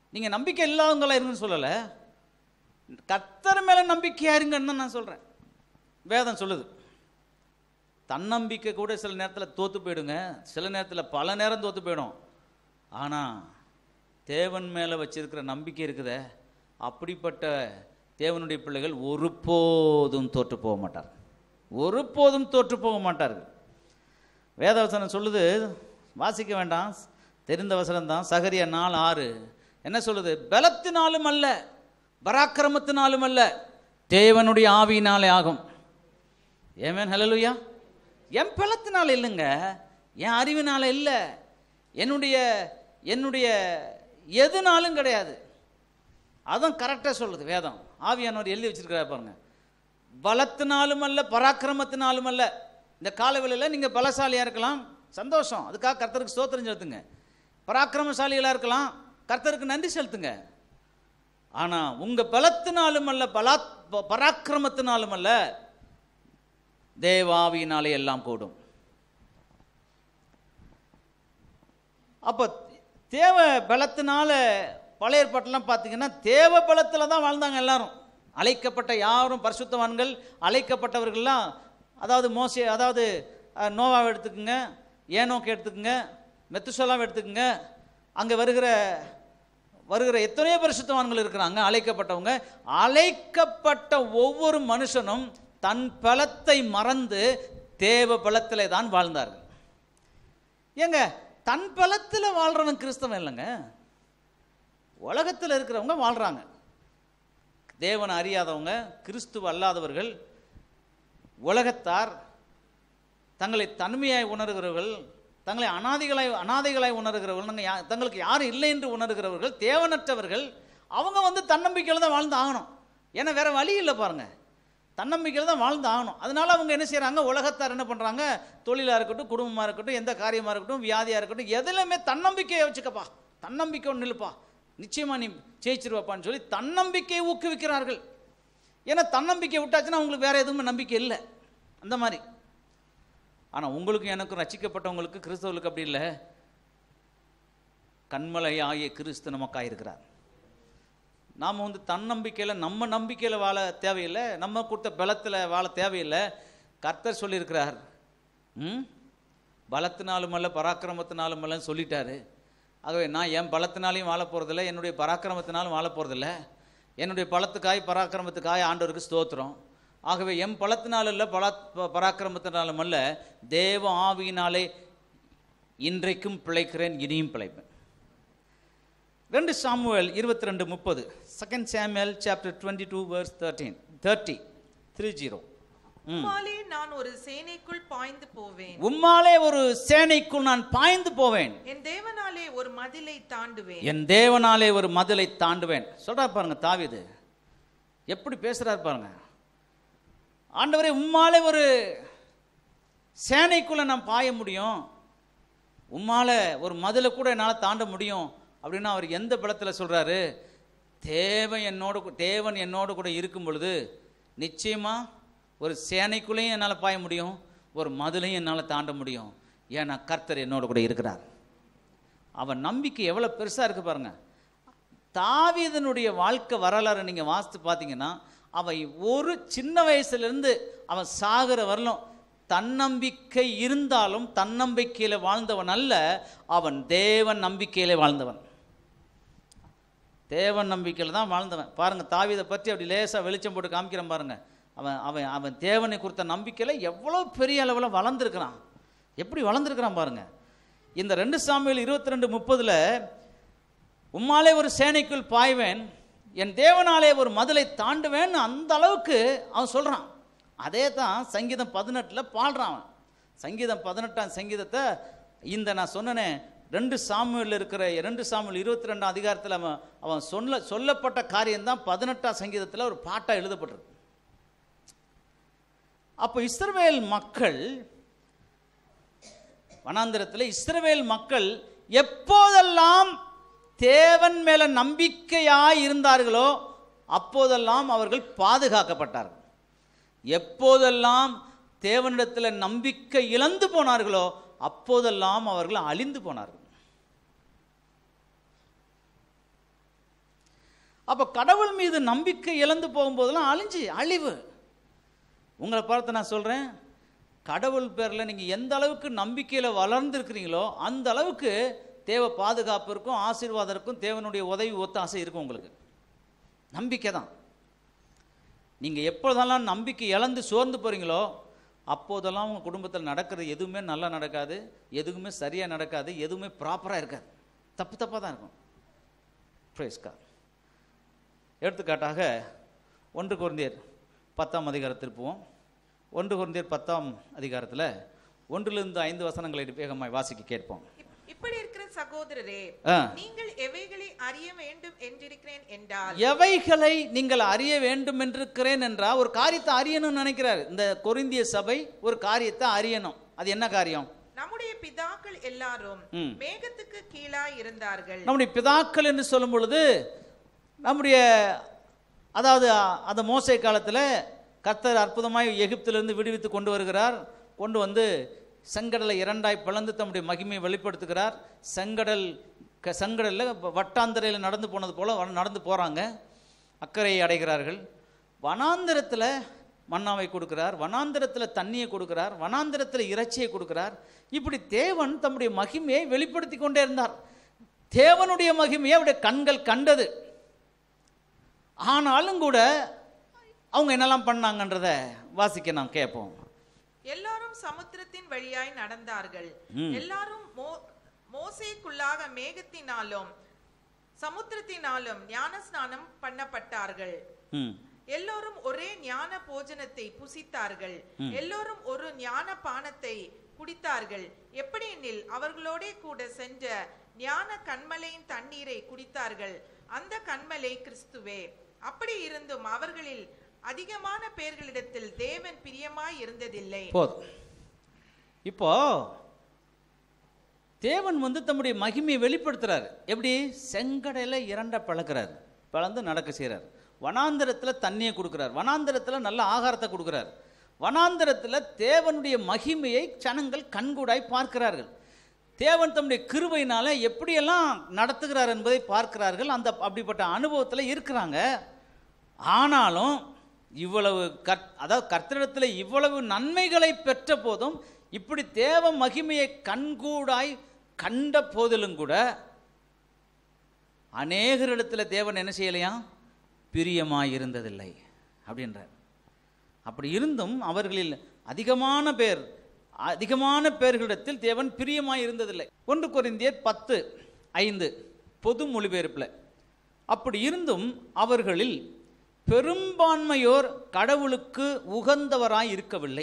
நீங்கள் நம்பிக்கை இல்லாதவங்களா இருங்கன்னு சொல்லலை கர்த்தர் மேலே நம்பிக்கையா இருங்கன்னு தான் நான் சொல்கிறேன் வேதம் சொல்லுது தன்னம்பிக்கை கூட சில நேரத்தில் தோற்று போயிடுங்க சில நேரத்தில் பல நேரம் தோற்று போயிடும் ஆனால் தேவன் மேலே வச்சிருக்கிற நம்பிக்கை இருக்குதே அப்படிப்பட்ட தேவனுடைய பிள்ளைகள் ஒருபோதும் தோற்று போக மாட்டார் ஒருபோதும் தோற்று போக மாட்டார்கள் வேதவசனம் சொல்லுது வாசிக்க வேண்டாம் தெரிந்த வசனம் தான் சகரிய நாள் ஆறு என்ன சொல்லுது பலத்தினாலும் அல்ல பராக்கிரமத்தினாலும் அல்ல தேவனுடைய ஆவியினாலே ஆகும் ஏமேன் ஹலலுயா என் பலத்தினால இல்லைங்க என் அறிவினால இல்லை என்னுடைய என்னுடைய எதுனாலும் கிடையாது அதான் கரெக்டாக சொல்லுது வேதம் ஆவியானவர் எழுதி வச்சிருக்கிறார் பாருங்க பலத்தினாலும் அல்ல பராக்கிரமத்தினாலும் அல்ல இந்த காலவெளியில் நீங்கள் பலசாலியாக இருக்கலாம் சந்தோஷம் அதுக்காக கர்த்தருக்கு ஸ்தோத்திரம் செலுத்துங்க பராக்கிரமசாலிகளாக இருக்கலாம் கர்த்தருக்கு நன்றி செலுத்துங்க ஆனால் உங்கள் பலத்தினாலும் அல்ல பலா ப- பராக்கிரமத்தினாலும் அல்ல தேவாவியினாலே எல்லாம் கூடும் அப்போ தேவ பலத்தினால பழைய ஏற்பாட்டெல்லாம் பார்த்தீங்கன்னா தேவ பலத்தில் தான் வாழ்ந்தாங்க எல்லாரும் அழைக்கப்பட்ட யாரும் பரிசுத்தவான்கள் அழைக்கப்பட்டவர்கள்லாம் அதாவது மோசே அதாவது அஹ், நோவாவை எடுத்துக்கோங்க ஏனோக்கு எடுத்துக்கோங்க மெத்துசலாவை எடுத்துக்கோங்க அங்கே வருகிற வருகிற எத்தனையோ பரிசுத்தவான்கள் இருக்கிறாங்க அழைக்கப்பட்டவங்க அழைக்கப்பட்ட ஒவ்வொரு மனுஷனும் தன் பலத்தை மறந்து தேவ பலத்திலே தான் வாழ்ந்தார்கள் ஏங்க தன் பலத்தில் வாழ்றவன் கிறிஸ்தவன் இல்லைங்க உலகத்தில் இருக்கிறவங்க வாழ்றாங்க தேவனை அறியாதவங்க கிறிஸ்துவ அல்லாதவர்கள் உலகத்தார் தங்களை தனிமையாய் உணர்கிறவர்கள் தங்களை அனாதிகளாய் அனாதைகளாய் உணர்கிறவர்கள் நாங்கள் யா- தங்களுக்கு யாரும் இல்லை என்று உணர்கிறவர்கள் தேவனற்றவர்கள் அவங்க வந்து தன்னம்பிக்கையில் தான் வாழ்ந்து ஆகணும் ஏன்னா வேற வழி இல்லை பாருங்க தன்னம்பிக்கையில் தான் வாழ்ந்து ஆகணும் அதனால அவங்க என்ன செய்கிறாங்க உலகத்தார் என்ன பண்ணுறாங்க தொழிலாக இருக்கட்டும் குடும்பமாக இருக்கட்டும் எந்த காரியமாக இருக்கட்டும் வியாதியாக இருக்கட்டும் எதுலையுமே தன்னம்பிக்கையை வச்சுக்கப்பா தன்னம்பிக்கை ஒன்று நில்லுப்பா நிச்சயமாக நீ ஜெயிச்சிருவாப்பான்னு சொல்லி தன்னம்பிக்கையை ஊக்குவிக்கிறார்கள் ஏன்னா தன்னம்பிக்கை விட்டாச்சுன்னா உங்களுக்கு வேற எதுவுமே நம்பிக்கை இல்லை அந்த மாதிரி ஆனால் உங்களுக்கும் எனக்கும் ரட்சிக்கப்பட்டவங்களுக்கு கிறிஸ்தவர்களுக்கு அப்படி இல்லை கண்மலை ஆகிய கிறிஸ்து நமக்காக இருக்கிறார் நாம் வந்து தன்னம்பிக்கையில் நம்ம நம்பிக்கையில் வாழ தேவையில்லை நம்ம கொடுத்த பலத்தில் வாழ தேவையில்லை கர்த்தர் சொல்லியிருக்கிறார் ம் பலத்தினாலும் அல்ல பராக்கிரமத்தினாலும் அல்லன்னு சொல்லிட்டாரு ஆகவே நான் என் பலத்தினாலையும் வாழ போகிறதில்ல என்னுடைய பராக்கிரமத்தினாலும் வாழ போகிறதில்ல என்னுடைய பலத்துக்காய் பராக்கிரமத்துக்காய் ஆண்டவருக்கு ஸ்தோத்திரம் ஆகவே என் பலத்தினாலும் இல்லை பல பராக்கிரமத்தினாலும் அல்ல தேவ ஆவியினாலே இன்றைக்கும் பிழைக்கிறேன் இனியும் பிழைப்பேன் ரெண்டு சாமுவேல் இருபத்தி ரெண்டு முப்பது second Samuel chapter twenty two verse thirteen thirty three zero உம்மாலே நான் ஒரு சேனைக்குள் பாய்ந்து போவேன் உம்மாலே ஒரு சேனைக்குள் நான் பாய்ந்து போவேன் என் தேவனாலே ஒரு மதிலை தாண்டுவேன் என் தேவனாலே ஒரு மதிலை தாண்டுவேன் சொல்றார் பாருங்க தாவீது எப்படி பேசுறார் பாருங்க ஆண்டவரே உம்மாலே ஒரு சேனைக்குள்ள நான் பாய முடியும் உம்மால ஒரு மதிலை கூட என்னால் தாண்ட முடியும் அப்படின்னு அவர் எந்த பலத்தில் சொல்றாரு தேவன் என்னோட கூ- தேவன் என்னோடு கூட இருக்கும் பொழுது நிச்சயமா ஒரு சேனைக்குள்ளேயும் என்னால் பாய முடியும் ஒரு மதிலையும் என்னால் தாண்ட முடியும் ஏன்னா கர்த்தர் என்னோட கூட இருக்கிறார் அவன் நம்பிக்கை எவ்வளோ பெருசாக இருக்கு பாருங்க தாவீதனுடைய வாழ்க்கை வரலாறு நீங்கள் வாசித்து பார்த்தீங்கன்னா அவன் ஒரு சின்ன வயசுலேருந்து அவன் சாகிற வரலும் தன்னம்பிக்கை இருந்தாலும் தன்னம்பிக்கையில் வாழ்ந்தவன் அல்ல அவன் தேவன் நம்பிக்கையிலே வாழ்ந்தவன் தேவன் நம்பிக்கையில் தான் வாழ்ந்தவன் பாருங்க தாவீதை பற்றி அப்படி லேசாக வெளிச்சம் போட்டு காமிக்கிறேன் பாருங்க அவன் அவன் அவன் தேவனை குறித்த நம்பிக்கையில் எவ்வளோ பெரிய அளவில் வளர்ந்துருக்கிறான் எப்படி வளர்ந்துருக்கிறான் பாருங்க இந்த ரெண்டு சாமியில் இருபத்தி ரெண்டு முப்பதில் உம்மாலே ஒரு சேனைக்குள் பாய்வேன் என் தேவனாலே ஒரு மதிலை தாண்டுவேன்னு அந்த அளவுக்கு அவன் சொல்கிறான் அதே தான் சங்கீதம் பதினெட்டில் பாடுறான் அவன் சங்கீதம் பதினெட்டாம் சங்கீதத்தை இந்த நான் சொன்னனே ரெண்டு சாமியில் இருக்கிற ரெண்டு சாமியில் இருபத்தி ரெண்டாம் அதிகாரத்தில் அவன் அவன் சொல்ல சொல்லப்பட்ட காரியம்தான் பதினெட்டாம் சங்கீதத்தில் ஒரு பாட்டாக எழுதப்பட்டிருக்கு அப்போ இஸ்ரவேல் மக்கள் வனாந்திரத்தில் இஸ்ரவேல் மக்கள் எப்போதெல்லாம் தேவன் மேல நம்பிக்கையாய் இருந்தார்களோ அப்போதெல்லாம் அவர்கள் பாதுகாக்கப்பட்டார்கள் எப்போதெல்லாம் தேவனிடத்தில் நம்பிக்கை இழந்து போனார்களோ அப்போதெல்லாம் அவர்கள் அழிந்து போனார்கள் அப்போ கடவுள் மீது நம்பிக்கை இழந்து போகும்போதெல்லாம் அழிஞ்சு அழிவு உங்களை பார்த்து நான் சொல்கிறேன் கடவுள் பேரில் நீங்கள் எந்த அளவுக்கு நம்பிக்கையில் வளர்ந்துருக்கிறீங்களோ அந்த அளவுக்கு தேவ பாதுகாப்பு இருக்கும் ஆசீர்வாதம் இருக்கும் தேவனுடைய உதவி ஒத்தாசை இருக்கும் உங்களுக்கு நம்பிக்கை தான் நீங்கள் எப்பொழுதெல்லாம் நம்பிக்கை இழந்து சோர்ந்து போகிறீங்களோ அப்போதெல்லாம் உங்கள் குடும்பத்தில் நடக்கிறது எதுவுமே நல்லா நடக்காது எதுவுமே சரியாக நடக்காது எதுவுமே ப்ராப்பராக இருக்காது தப்பு தப்பாக தான் இருக்கும் பிரேஸ்கா எடுத்துக்காட்டாக ஒன்று குருந்தியர் பத்தாம் அதிகாரத்தில் போவோம் ஒன்று குருந்தியர் பத்தாம் அதிகாரத்தில் ஒன்றிலிருந்து ஐந்து வசனங்களை வேகமாய் வாசிக்க கேட்போம் இப்- இப்படி இருக்கிற சகோதரரே ஆ. நீங்கள் எவைகளை அறிய வேண்டும் என்றிருக்கிறேன் என்றால் எவைகளை நீங்கள் அறிய வேண்டும் என்றிருக்கிறேன் என்றால் ஒரு காரியத்தை அறியணும்னு நினைக்கிறார் இந்த கொரிந்திய சபை ஒரு காரியத்தை அறியணும் அது என்ன காரியம் நம்முடைய பிதாக்கள் எல்லாரும் ம். மேகத்துக்கு கீழாய் இருந்தார்கள் நம்முடைய பிதாக்கள் என்று சொல்லும் பொழுது நம்முடைய அதாவது அந்த மோசை காலத்தில் கர்த்தர் அற்புதமாய் எகிப்திலிருந்து விடுவித்து கொண்டு வருகிறார் கொண்டு வந்து செங்கடலை இரண்டாய் பிளந்து தம்முடைய மகிமையை வெளிப்படுத்துகிறார் செங்கடல் க செங்கடலில் வட்டாந்தரையில் நடந்து போனது போல வ- நடந்து போகிறாங்க அக்கறையை அடைகிறார்கள் வனாந்திரத்தில் மன்னாவை கொடுக்கிறார் வனாந்திரத்தில் தண்ணியை கொடுக்கிறார் வனாந்திரத்தில் இறைச்சியை கொடுக்கிறார் இப்படி தேவன் தம்முடைய மகிமையை வெளிப்படுத்தி கொண்டே இருந்தார் தேவனுடைய மகிமையை அவருடைய கண்கள் கண்டது ஆனாலும் கூட அவங்க என்னெல்லாம் பண்ணாங்கன்றத வாசிக்க நாம் கேட்போம் எல்லாரும் சமுத்திரத்தின் வழியாய் நடந்தார்கள் ம். எல்லாரும் மோ- மோசேக்குள்ளாக மேகத்தினாலும் சமுத்திரத்தினாலும் ஞானஸ்நானம் பண்ணப்பட்டார்கள் ம் எல்லோரும் ஒரே ஞான போஜனத்தை புசித்தார்கள் எல்லோரும் ஒரு ஞான பானத்தை குடித்தார்கள் எப்படியெனில் அவர்களோடே கூட சென்ற ஞான கண்மலையின் தண்ணீரை குடித்தார்கள் அந்த கண்மலை கிறிஸ்துவே அப்படி இருந்தும் அவர்களில் அதிகமான பேர்களிடத்தில் தேவன் பிரியமாய் இருந்ததில்லை போதும் இப்போ தேவன் வந்து தம்முடைய மகிமையை வெளிப்படுத்துறாரு எப்படி செங்கடையில் இரண்ட பழக்கிறார் பிளந்து நடக்க செய்கிறார் வனாந்தரத்தில் தண்ணியை கொடுக்குறார் வனாந்தரத்தில் நல்ல ஆகாரத்தை கொடுக்குறார் வனாந்தரத்தில் தேவனுடைய மகிமையை ஜனங்கள் கண்கூடாய் பார்க்கிறார்கள் தேவன் தம்முடைய கிருபையினால எப்படியெல்லாம் நடத்துகிறார் என்பதை பார்க்கிறார்கள் அந்த அப்படிப்பட்ட அனுபவத்தில் இருக்கிறாங்க ஆனாலும் இவ்வளவு கற் அதாவது கர்த்தரிடத்தில் இவ்வளவு நன்மைகளை பெற்ற போதும் இப்படி தேவ மகிமையை கண்கூடாய் கண்ட போதிலும் கூட அநேகரிடத்தில் தேவன் என்ன செய்யலையாம் பிரியமாய் இருந்ததில்லை அப்படின்றார் அப்படி இருந்தும் அவர்களில் அதிகமான பேர் அதிகமான பேர்களிடத்தில் தேவன் பிரியமாய் இருந்ததில்லை ஒன்று கொரிந்தியர் பத்து ஐந்து பொது மொழிபெயர்ப்பில் அப்படி இருந்தும் அவர்களில் பெரும்பான்மையோர் கடவுளுக்கு உகந்தவராய் இருக்கவில்லை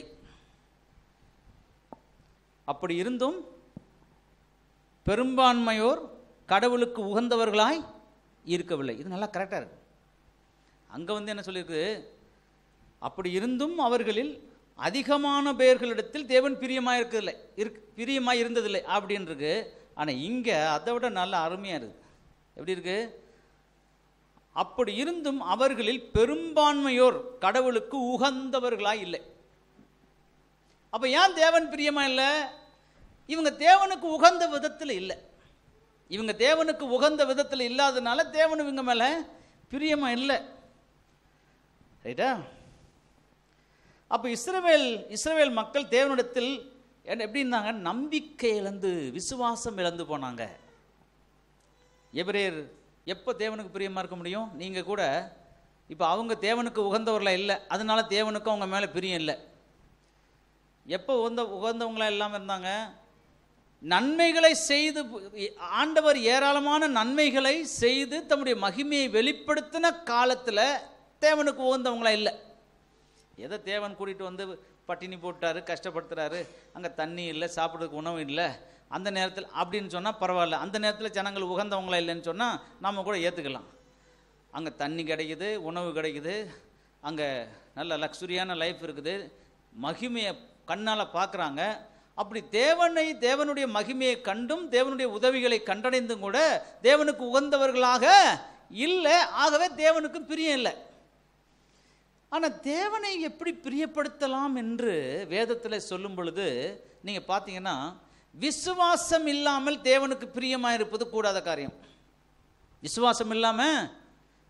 அப்படி இருந்தும் பெரும்பான்மையோர் கடவுளுக்கு உகந்தவர்களாய் இருக்கவில்லை இது நல்லா கரெக்டாக இருக்கு அங்கே வந்து என்ன சொல்லியிருக்கு அப்படி இருந்தும் அவர்களில் அதிகமான பேர்களிடத்தில் தேவன் பிரியமாக இருக்கதில்லை இருக் பிரியமாக இருந்ததில்லை அப்படின்னு இருக்கு ஆனால் இங்கே அதை விட நல்ல அருமையாக இருக்குது எப்படி இருக்கு அப்படி இருந்தும் அவர்களில் பெரும்பான்மையோர் கடவுளுக்கு உகந்தவர்களாய் இல்லை அப்போ ஏன் தேவன் பிரியமா இல்லை இவங்க தேவனுக்கு உகந்த விதத்தில் இல்லை இவங்க தேவனுக்கு உகந்த விதத்தில் இல்லாதனால தேவன் இவங்க மேலே பிரியமா இல்லை ரைட்டா அப்போ இஸ்ரவேல் இஸ்ரவேல் மக்கள் தேவனிடத்தில் என்ன- எப்படி இருந்தாங்க நம்பிக்கை இழந்து விசுவாசம் இழந்து போனாங்க எபிரேயர் எப்போ தேவனுக்கு பிரியமாக இருக்க முடியும் நீங்கள் கூட இப்போ அவங்க தேவனுக்கு உகந்தவர்களாக இல்லை அதனால தேவனுக்கு அவங்க மேலே பிரியம் இல்லை எப்போ உகந்த உகந்தவங்களா இல்லாமல் இருந்தாங்க நன்மைகளை செய்து ஆண்டவர் ஏராளமான நன்மைகளை செய்து தம்முடைய மகிமையை வெளிப்படுத்தின காலத்தில் தேவனுக்கு உகந்தவங்களா இல்லை எதை தேவன் கூட்டிகிட்டு வந்து பட்டினி போட்டாரு கஷ்டப்படுத்துறாரு அங்கே தண்ணி இல்லை சாப்பிட்றதுக்கு உணவு இல்லை அந்த நேரத்தில் அப்படின்னு சொன்னால் பரவாயில்ல அந்த நேரத்தில் ஜனங்கள் உகந்தவங்களா இல்லைன்னு சொன்னால் நம்ம கூட ஏற்றுக்கலாம் அங்கே தண்ணி கிடைக்குது உணவு கிடைக்குது அங்கே நல்ல லக்ஸுரியான லைஃப் இருக்குது மகிமையை கண்ணால் பார்க்குறாங்க அப்படி தேவனை தேவனுடைய மகிமையை கண்டும் தேவனுடைய உதவிகளை கண்டடைந்தும் கூட தேவனுக்கு உகந்தவர்களாக இல்லை ஆகவே தேவனுக்கு பிரியம் இல்லை ஆனால் தேவனை எப்படி பிரியப்படுத்தலாம் என்று வேதத்தில் சொல்லும் பொழுது நீங்கள் பார்த்தீங்கன்னா விசுவாசம் இல்லாமல் தேவனுக்கு பிரியமாக இருப்பது கூடாத காரியம் விசுவாசம் இல்லாமல்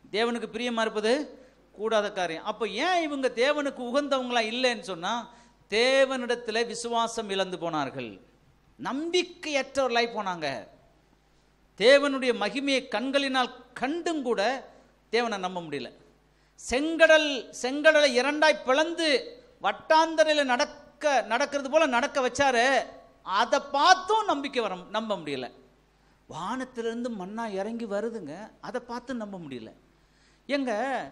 தேவனுக்கு பிரியமா இருப்பது கூடாத காரியம் அப்போ ஏன் இவங்க தேவனுக்கு உகந்தவங்களா இல்லைன்னு சொன்னா தேவனிடத்தில் விசுவாசம் இழந்து போனார்கள் நம்பிக்கையற்றவர்களாய் போனாங்க தேவனுடைய மகிமையை கண்களினால் கண்டும் கூட தேவனை நம்ப முடியல செங்கடல் செங்கடலை இரண்டாய் பிளந்து வட்டாந்தரையில் நடக்க நடக்கிறது போல நடக்க வச்சாரு அதை பார்த்தும் நம்பிக்கை வர நம்ப முடியல வானத்திலிருந்து மண்ணா இறங்கி வருதுங்க அதை பார்த்து நம்ப முடியல எங்க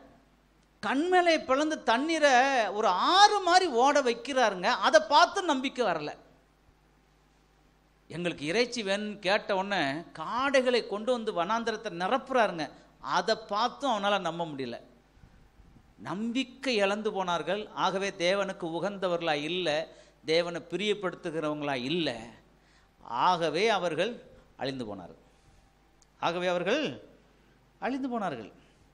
கண்மலை பிளந்து தண்ணீரை ஒரு ஆறு மாதிரி ஓட வைக்கிறாருங்க அதை பார்த்து நம்பிக்கை வரல எங்களுக்கு இறைச்சி வேணும்னு கேட்ட உடனே காடைகளை கொண்டு வந்து வனாந்தரத்தை நிரப்புறாருங்க அதை பார்த்தும் அவனால் நம்ப முடியல நம்பிக்கை இழந்து போனார்கள் ஆகவே தேவனுக்கு உகந்தவர்களா இல்லை தேவனை பிரியப்படுத்துகிறவங்களா இல்லை ஆகவே அவர்கள் அழிந்து போனார்கள் ஆகவே அவர்கள் அழிந்து போனார்கள்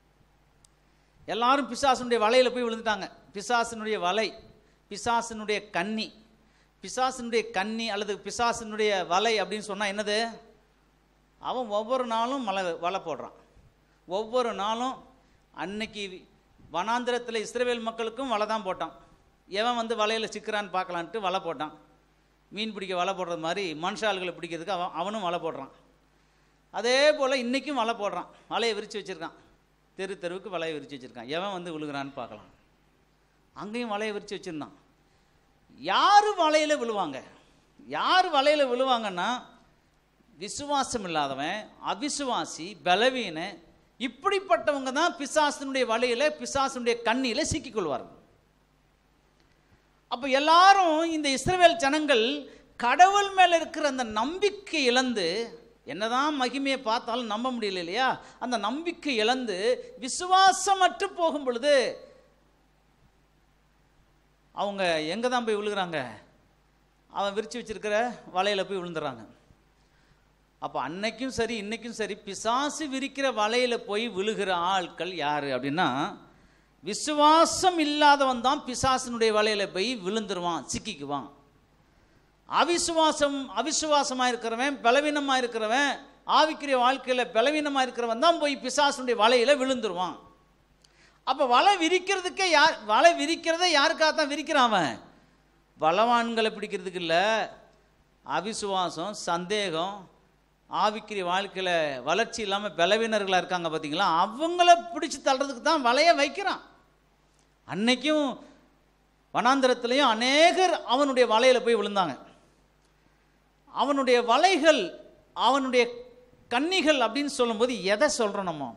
எல்லாரும் பிசாசனுடைய வலையில் போய் விழுந்துட்டாங்க பிசாசனுடைய வலை பிசாசனுடைய கன்னி பிசாசனுடைய கன்னி அல்லது பிசாசனுடைய வலை அப்படின்னு சொன்னால் என்னது அவன் ஒவ்வொரு நாளும் மலை வலை போடுறான் ஒவ்வொரு நாளும் அன்னைக்கு வனாந்திரத்தில் இஸ்ரவேல் மக்களுக்கும் வலை தான் போட்டான் எவன் வந்து வலையில் சிக்கிறான்னு பார்க்கலான்ட்டு வலை போட்டான் மீன் பிடிக்க வலை போடுறது மாதிரி மனுஷாள்களை பிடிக்கிறதுக்கு அவன் அவனும் வலை போடுறான் அதே போல் இன்றைக்கும் வலை போடுறான் வலையை விரித்து வச்சுருக்கான் தெரு தெருவுக்கு வலையை விரித்து வச்சுருக்கான் எவன் வந்து விழுகிறான்னு பார்க்கலாம் அங்கேயும் வலையை விரித்து வச்சுருந்தான் யார் வலையில் விழுவாங்க யார் வலையில் விழுவாங்கன்னா விசுவாசம் இல்லாதவன் அவிசுவாசி பலவீன இப்படிப்பட்டவங்க தான் பிசாசனுடைய வலையில் பிசாசனுடைய கண்ணியில் சிக்கிக்கொள்வார்கள் அப்போ எல்லாரும் இந்த இஸ்ரவேல் ஜனங்கள் கடவுள் மேலே இருக்கிற அந்த நம்பிக்கை இழந்து என்னதான் மகிமையை பார்த்தாலும் நம்ப முடியல இல்லையா அந்த நம்பிக்கை இழந்து விசுவாசமற்று போகும் பொழுது அவங்க எங்கே தான் போய் விழுகிறாங்க அவன் விரித்து வச்சிருக்கிற வலையில் போய் விழுந்துடுறாங்க அப்போ அன்னைக்கும் சரி இன்னைக்கும் சரி பிசாசு விரிக்கிற வலையில் போய் விழுகிற ஆட்கள் யார் அப்படின்னா விசுவாசம் இல்லாதவன் தான் பிசாசினுடைய வலையில் போய் விழுந்துருவான் சிக்கிக்குவான் அவிசுவாசம் அவிசுவாசமாக இருக்கிறவன் பலவீனமாக இருக்கிறவன் ஆவிக்குரிய வாழ்க்கையில் பலவீனமாக இருக்கிறவன் தான் போய் பிசாசனுடைய வலையில் விழுந்துருவான் அப்போ வலை விரிக்கிறதுக்கே யார் வலை விரிக்கிறதே யாருக்காக தான் விரிக்கிறான் அவன் பலவான்களை பிடிக்கிறதுக்கு இல்லை அவிசுவாசம் சந்தேகம் ஆவிக்குரிய வாழ்க்கையில் வளர்ச்சி இல்லாமல் பலவீனர்களாக இருக்காங்க பார்த்தீங்களா அவங்கள பிடிச்சி தள்ளுறதுக்கு தான் வலையை வைக்கிறான் அன்னைக்கும் வனாந்திரத்திலையும் அநேகர் அவனுடைய வலையில் போய் விழுந்தாங்க அவனுடைய வலைகள் அவனுடைய கன்னிகள் அப்படின்னு சொல்லும்போது எதை சொல்கிறோம் நம்ம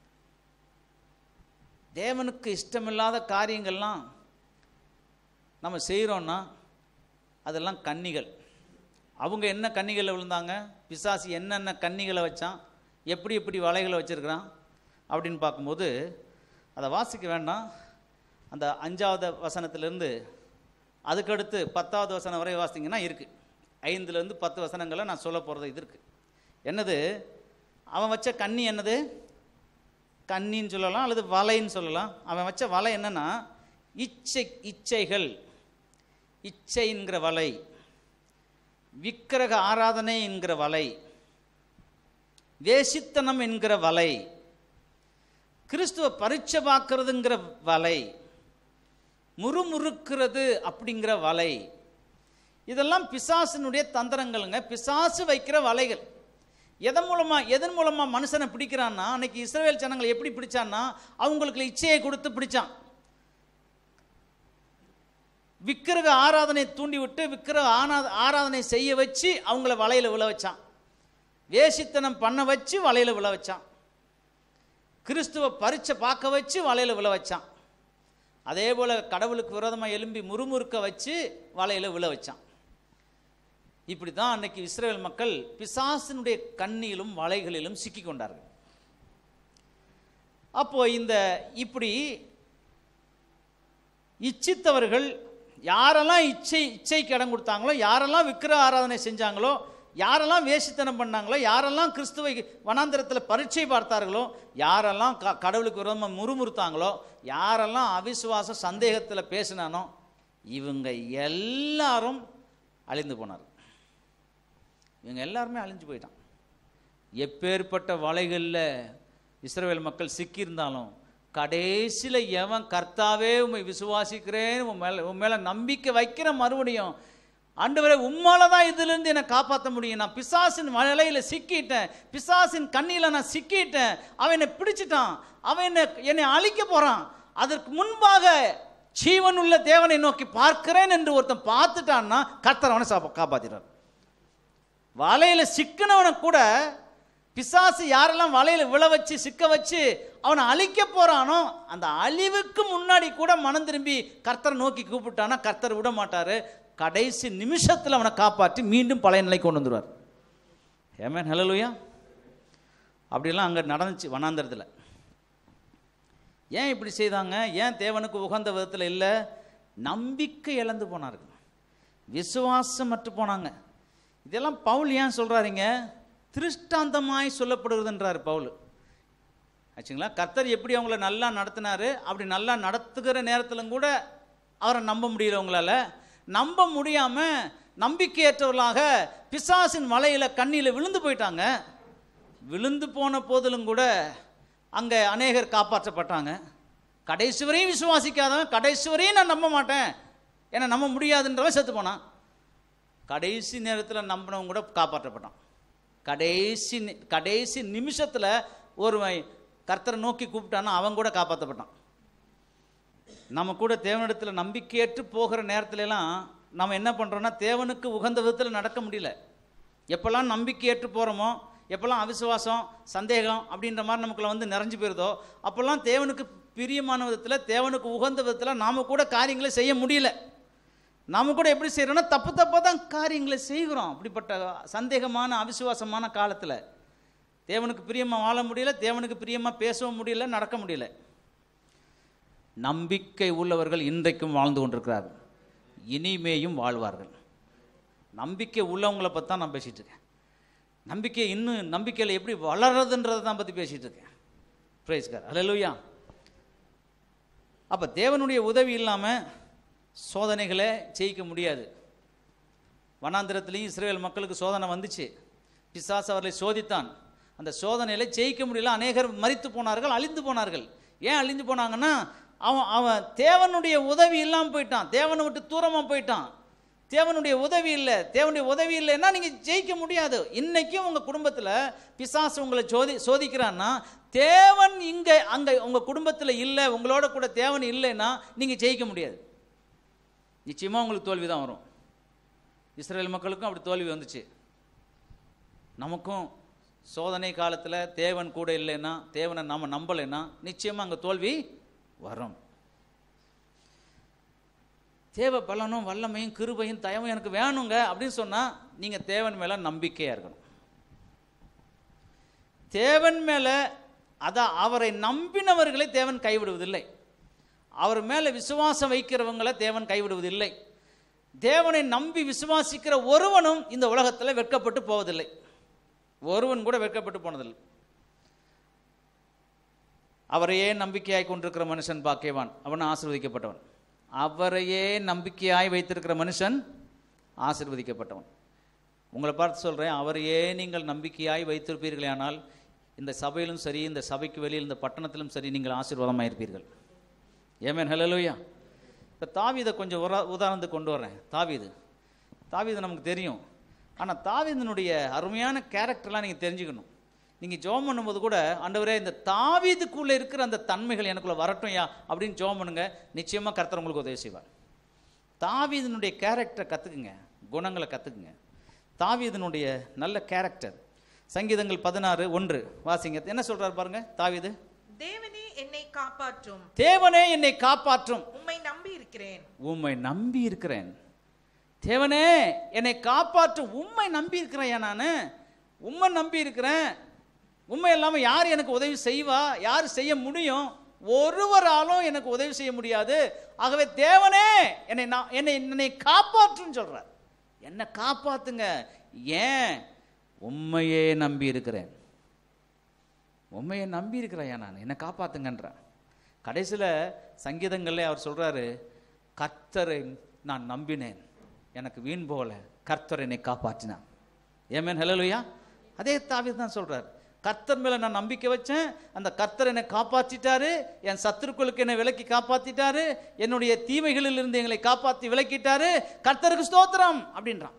தேவனுக்கு இஷ்டமில்லாத காரியங்கள்லாம் நம்ம செய்கிறோன்னா அதெல்லாம் கன்னிகள் அவங்க என்ன கன்னிகளில் விழுந்தாங்க பிசாசு என்னென்ன கன்னிகளை வச்சான் எப்படி எப்படி வலைகளை வச்சுருக்கிறான் அப்படின்னு பார்க்கும்போது அதை வாசிக்க வேண்டாம் அந்த அஞ்சாவது வசனத்திலேருந்து அதுக்கடுத்து பத்தாவது வசனம் வரை வாசிங்கன்னா இருக்குது ஐந்துலேருந்து பத்து வசனங்களை நான் சொல்ல போகிறது இது இருக்குது என்னது அவன் வச்ச கன்னி என்னது கன்னின்னு சொல்லலாம் அல்லது வலைன்னு சொல்லலாம் அவன் வச்ச வலை என்னன்னா இச்சை இச்சைகள் இச்சைங்கிற வலை விக்கிரக ஆராதனை என்கிற வலை வேசித்தனம் என்கிற வலை கிறிஸ்துவ பரீட்சை பார்க்கறதுங்கிற வலை முறுமுறுக்கிறது அப்படிங்கிற வலை இதெல்லாம் பிசாசினுடைய தந்திரங்கள்ங்க பிசாசு வைக்கிற வலைகள் எதன் மூலமா எதன் மூலமா மனுஷனை பிடிக்கிறான்னா அன்னைக்கு இஸ்ரவேல் ஜனங்களை எப்படி பிடிச்சான்னா அவங்களுக்கு இச்சையை கொடுத்து பிடிச்சான் விக்கிரக ஆராதனை தூண்டி விட்டு விக்கிரக ஆனா- ஆராதனை செய்ய வச்சு அவங்கள வலையில விழ வச்சான் வேசித்தனம் பண்ண வச்சு வலையில விழ வச்சான் கிறிஸ்துவ பரீட்சை பார்க்க வச்சு வலையில விழ வச்சான் அதே போல கடவுளுக்கு விரோதமாக எலும்பி முறுமுறுக்க வச்சு வலையில விழ வச்சான் இப்படி தான் அன்னைக்கு இஸ்ரேல் மக்கள் பிசாசினுடைய கண்ணியிலும் வலைகளிலும் சிக்கி கொண்டார்கள் அப்போ இந்த இப்படி இச்சித்தவர்கள் யாரெல்லாம் இச்சை இச்சைக்கு இடம் கொடுத்தாங்களோ யாரெல்லாம் விக்கிர ஆராதனை செஞ்சாங்களோ யாரெல்லாம் வேசித்தனம் பண்ணாங்களோ யாரெல்லாம் கிறிஸ்துவை வனாந்திரத்தில் பரீட்சை பார்த்தார்களோ யாரெல்லாம் க கடவுளுக்கு விரோதமாக முறுமுறுத்தாங்களோ யாரெல்லாம் அவிசுவாச சந்தேகத்தில் பேசினானோ இவங்க எல்லாரும் அழிந்து போனார் இவங்க எல்லாருமே அழிஞ்சு போயிட்டான் எப்பேற்பட்ட வலைகளில் இஸ்ரவேல் மக்கள் சிக்கியிருந்தாலும் கடைசியில் எவன் கர்த்தாவே உம்மை விசுவாசிக்கிறேன் உன் மேலே உன் மேலே நம்பிக்கை வைக்கிற மறுபடியும் ஆண்டவரே உம்மால தான் இதிலிருந்து என்னை காப்பாற்ற முடியும் நான் பிசாசின் வலையில சிக்கிட்டேன் பிசாசின் கண்ணியில் நான் சிக்கிட்டேன் அவன் என்னை பிடிச்சிட்டான் அவன் என்னை என்னை அழிக்க போறான் அதற்கு முன்பாக ஜீவனுள்ள தேவனை நோக்கி பார்க்கிறேன் என்று ஒருத்தன் பார்த்துட்டான்னா கர்த்தர் அவனை சாப்ப- காப்பாத்திடுறார் வலையில சிக்கினவனை கூட பிசாசு யாரெல்லாம் வலையில விழ வச்சு சிக்க வச்சு அவனை அழிக்க போறானோ அந்த அழிவுக்கு முன்னாடி கூட மனம் திரும்பி கர்த்தரை நோக்கி கூப்பிட்டானா கர்த்தர் விட மாட்டாரு கடைசி நிமிஷத்தில் அவனை காப்பாற்றி மீண்டும் பழைய நிலைக்கு கொண்டு வந்துருவார் ஏமேன் ஹலலுயா அப்படிலாம் அங்கே நடந்துச்சு வனாந்தரத்தில் ஏன் இப்படி செய்தாங்க ஏன் தேவனுக்கு உகந்த விதத்தில் இல்லை நம்பிக்கை இழந்து போனார்கள் விசுவாசம் மற்று போனாங்க இதெல்லாம் பவுல் ஏன் சொல்றாருங்க திருஷ்டாந்தமாய் சொல்லப்படுகிறதுன்றார் பவுல் ஆச்சுங்களா கர்த்தர் எப்படி அவங்கள நல்லா நடத்தினாரு அப்படி நல்லா நடத்துகிற நேரத்திலும் கூட அவரை நம்ப முடியல உங்களால நம்ப முடியாம நம்பிக்கையற்றவர்களாக பிசாசின் வலையில கண்ணியில் விழுந்து போயிட்டாங்க விழுந்து போன போதிலும் கூட அங்கே அநேகர் காப்பாற்றப்பட்டாங்க கடைசி வரையும் விசுவாசிக்காதவன் கடைசி வரையும் நான் நம்ப மாட்டேன் ஏன்னா நம்ப முடியாதுன்றவன் செத்து போனான் கடைசி நேரத்தில் நம்பினவங்க கூட காப்பாற்றப்பட்டான் கடைசி நி- கடைசி நிமிஷத்தில் ஒருவன் கர்த்தரை நோக்கி கூப்பிட்டான்னா அவன் கூட காப்பாற்றப்பட்டான் நம்ம கூட தேவனிடத்தில் நம்பிக்கையற்று போகிற நேரத்துல எல்லாம் நம்ம என்ன பண்ணுறோன்னா தேவனுக்கு உகந்த விதத்தில் நடக்க முடியல எப்போல்லாம் நம்பிக்கையற்று போகிறோமோ எப்போல்லாம் அவிசுவாசம் சந்தேகம் அப்படின்ற மாதிரி நமக்குள்ள வந்து நிறைஞ்சு போயிருதோ அப்போல்லாம் தேவனுக்கு பிரியமான விதத்தில் தேவனுக்கு உகந்த விதத்தில் நாம கூட காரியங்களை செய்ய முடியல நாம கூட எப்படி செய்கிறோன்னா தப்பு தப்பாக தான் காரியங்களை செய்கிறோம் அப்படிப்பட்ட சந்தேகமான அவிசுவாசமான காலத்தில் தேவனுக்கு பிரியமாக வாழ முடியல தேவனுக்கு பிரியமாக பேசவும் முடியல நடக்க முடியல நம்பிக்கை உள்ளவர்கள் இன்றைக்கும் வாழ்ந்து கொண்டிருக்கிறார்கள் இனிமேயும் வாழ்வார்கள் நம்பிக்கை உள்ளவங்களை பற்றி தான் நான் பேசிகிட்டு இருக்கேன் நம்பிக்கை இன்னும் நம்பிக்கையில் எப்படி வளர்றதுன்றதை தான் பற்றி பேசிகிட்டு இருக்கேன் பிரைஸ்கார் அல்லேலூயா அப்போ தேவனுடைய உதவி இல்லாமல் சோதனைகளை ஜெயிக்க முடியாது வனாந்திரத்திலையும் இஸ்ரேல் மக்களுக்கு சோதனை வந்துச்சு பிசாசு அவர்களை சோதித்தான் அந்த சோதனையில ஜெயிக்க முடியல அநேகர் மரித்து போனார்கள் அழிந்து போனார்கள் ஏன் அழிந்து போனாங்கன்னா அவன் அவன் தேவனுடைய உதவி இல்லாமல் போயிட்டான் தேவனை விட்டு தூரமாக போயிட்டான் தேவனுடைய உதவி இல்லை தேவனுடைய உதவி இல்லைன்னா நீங்கள் ஜெயிக்க முடியாது இன்னைக்கும் உங்கள் குடும்பத்தில் பிசாசு உங்களை சோதி சோதிக்கிறான்னா தேவன் இங்கே அங்கே உங்கள் குடும்பத்தில் இல்லை உங்களோட கூட தேவன் இல்லைன்னா நீங்கள் ஜெயிக்க முடியாது நிச்சயமாக உங்களுக்கு தோல்வி தான் வரும் இஸ்ரேல் மக்களுக்கும் அப்படி தோல்வி வந்துச்சு நமக்கும் சோதனை காலத்தில் தேவன் கூட இல்லைன்னா தேவனை நாம் நம்பலைன்னா நிச்சயமாக அங்கே தோல்வி வரும் தேவ பலனும் வல்லமையும் கிருபையும் தயவும் எனக்கு வேணுங்க அப்படின்னு சொன்னால் நீங்கள் தேவன் மேலே நம்பிக்கையாக இருக்கணும் தேவன் மேலே அதான் அவரை நம்பினவர்களை தேவன் கைவிடுவதில்லை அவர் மேலே விசுவாசம் வைக்கிறவங்களை தேவன் கைவிடுவதில்லை தேவனை நம்பி விசுவாசிக்கிற ஒருவனும் இந்த உலகத்தில் வெட்கப்பட்டு போவதில்லை ஒருவன் கூட வெட்கப்பட்டு போனதில்லை அவரையே நம்பிக்கையாய் கொண்டிருக்கிற மனுஷன் பாக்கியவான் அவன் ஆசீர்வதிக்கப்பட்டவன் அவரையே நம்பிக்கையாய் வைத்திருக்கிற மனுஷன் ஆசீர்வதிக்கப்பட்டவன் உங்களை பார்த்து சொல்கிறேன் அவரையே நீங்கள் நம்பிக்கையாய் வைத்திருப்பீர்களே ஆனால் இந்த சபையிலும் சரி இந்த சபைக்கு வெளியில் இந்த பட்டணத்திலும் சரி நீங்கள் ஆசீர்வாதமாக இருப்பீர்கள் ஏமேன் ஹலலூயா இப்போ தாவீதை கொஞ்சம் உரா உதாரணத்துக்கு கொண்டு வரேன் தாவீது தாவீது நமக்கு தெரியும் ஆனால் தாவீதனுடைய அருமையான கேரக்டர்லாம் நீங்கள் தெரிஞ்சுக்கணும் நீங்கள் ஜோம் பண்ணும்போது கூட ஆண்டவரே இந்த தாவீதுக்குள்ளே இருக்கிற அந்த தன்மைகள் எனக்குள்ள வரட்டும் யா அப்படின்னு ஜோம் பண்ணுங்க நிச்சயமாக கர்த்தர் உங்களுக்கு உதவி செய்வார் தாவீதனுடைய கேரக்டரை கற்றுக்குங்க குணங்களை கற்றுக்குங்க தாவீதனுடைய நல்ல கேரக்டர் சங்கீதங்கள் பதினாறு ஒன்று வாசிங்க என்ன சொல்றாரு பாருங்க தாவீது தேவனே என்னை காப்பாற்றும் தேவனே என்னை காப்பாற்றும் உம்மை நம்பி இருக்கிறேன் உம்மை நம்பி இருக்கிறேன் தேவனே என்னை காப்பாற்று உம்மை நம்பி இருக்கிறேன் நான் உம்மை நம்பி இருக்கிறேன் உண்மை இல்லாமல் யார் எனக்கு உதவி செய்வா யார் செய்ய முடியும் ஒருவராலும் எனக்கு உதவி செய்ய முடியாது ஆகவே தேவனே என்னை நான் என்னை என்னை காப்பாற்றுன்னு சொல்றார் என்னை காப்பாத்துங்க ஏன் உண்மையே நம்பி இருக்கிறேன் உண்மையை நம்பி இருக்கிறேன் நான் என்னை காப்பாத்துங்கன்றேன் கடைசியில் சங்கீதங்கள்ல அவர் சொல்றாரு கர்த்தரை நான் நம்பினேன் எனக்கு வீண் போல கர்த்தர் என்னை காப்பாற்றினான் ஏமேன் ஹலலுயா அதே தாவி தான் சொல்றார் கர்த்தர் மேல நான் நம்பிக்கை வச்சேன் அந்த கர்த்தர் என்னை காப்பாத்திட்டாரு என் சத்துருக்களுக்கு என்னை விலக்கி காப்பாத்திட்டாரு என்னுடைய தீமைகளில் இருந்து எங்களை காப்பாத்தி விலக்கிட்டாரு கர்த்தருக்கு ஸ்தோத்திரம் அப்படின்றான்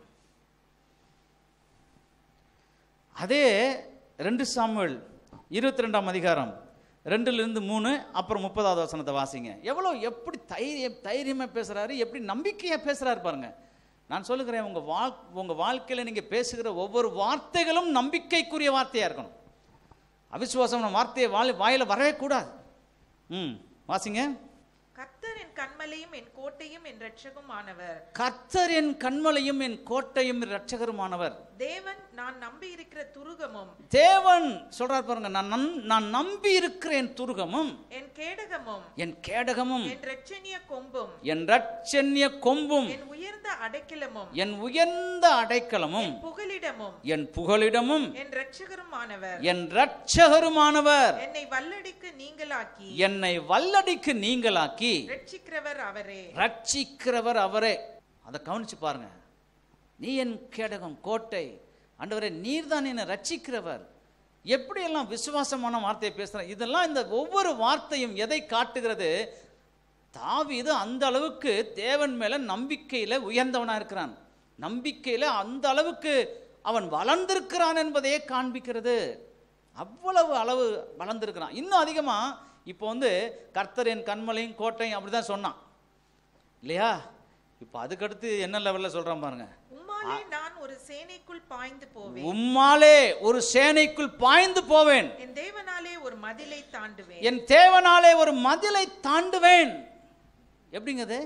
அதே ரெண்டு சாமுவேல் இருபத்தி ரெண்டாம் அதிகாரம் ரெண்டுலேருந்து மூணு அப்புறம் முப்பதாவது வசனத்தை வாசிங்க எவ்வளோ எப்படி தைரியம் தைரியமாக பேசுகிறாரு எப்படி நம்பிக்கையாக பேசுகிறாரு பாருங்க நான் சொல்லுகிறேன் உங்கள் வாழ் உங்கள் வாழ்க்கையில் நீங்கள் பேசுகிற ஒவ்வொரு வார்த்தைகளும் நம்பிக்கைக்குரிய வார்த்தையாக இருக்கணும் அவிசுவாசம் வார்த்தையை வாய் வாயில் வரவே கூடாது ம் வாசிங்க கர்த்தர் என் கண்மலையும் என் கோட்டையும் என் இரட்சகும் ஆனவர் கர்த்தர் என் கண்மலையும் என் கோட்டையும் இரட்சகருமானவர் தேவன் நான் நம்பி இருக்கிற துருகமும் தேவன் சொல்றார் பாருங்க நான் நன்- நான் நம்பி இருக்கிறேன் துருகமும் என் கேடகமும் என் கேடகமும் என் இரட்சணிய கொம்பும் என் ரட்சண்ய கொம்பும் என் உயர்ந்த அடைக்கலமும் என் உயர்ந்த அடைக்கலமும் என் புகலிடமும் என் புகலிடமும் என் இரட்சகருமானவர் என் இரட்சகருமானவர் என்னை வல்லடிக்கு நீங்களாக்கி என்னை வல்லடிக்கு நீங்களாக்கி ரட்சிக்கிறவர் அவரே ரட்சிக்கிறவர் அவரே அதை கவனிச்சு பாருங்க நீ என் கேடகம் கோட்டை ஆண்டவரே நீர் தான் என்னை ரட்சிக்கிறவர் எப்படியெல்லாம் விசுவாசமான வார்த்தையை பேசுகிறேன் இதெல்லாம் இந்த ஒவ்வொரு வார்த்தையும் எதை காட்டுகிறது தாவீது அந்த அளவுக்கு தேவன் மேல நம்பிக்கையில உயர்ந்தவனா இருக்கிறான் நம்பிக்கையில அந்த அளவுக்கு அவன் வளர்ந்திருக்கிறான் என்பதையே காண்பிக்கிறது அவ்வளவு அளவு வளர்ந்திருக்கிறான் இன்னும் அதிகமா இப்போ வந்து கர்த்தர் என் கண்மலையும் கோட்டையும் அப்படிதான் சொன்னான் இல்லையா இப்போ அதுக்கடுத்து என்ன லெவல்ல சொல்றான் பாருங்க உம்மாலே நான் ஒரு சேனைக்குள் பாய்ந்து போவேன் உம்மாலே ஒரு சேனைக்குள் பாய்ந்து போவேன் என் தேவனாலே ஒரு மதிலை தாண்டுவேன் என் தேவனாலே ஒரு மதிலை தாண்டுவேன் எப்படிங்க அது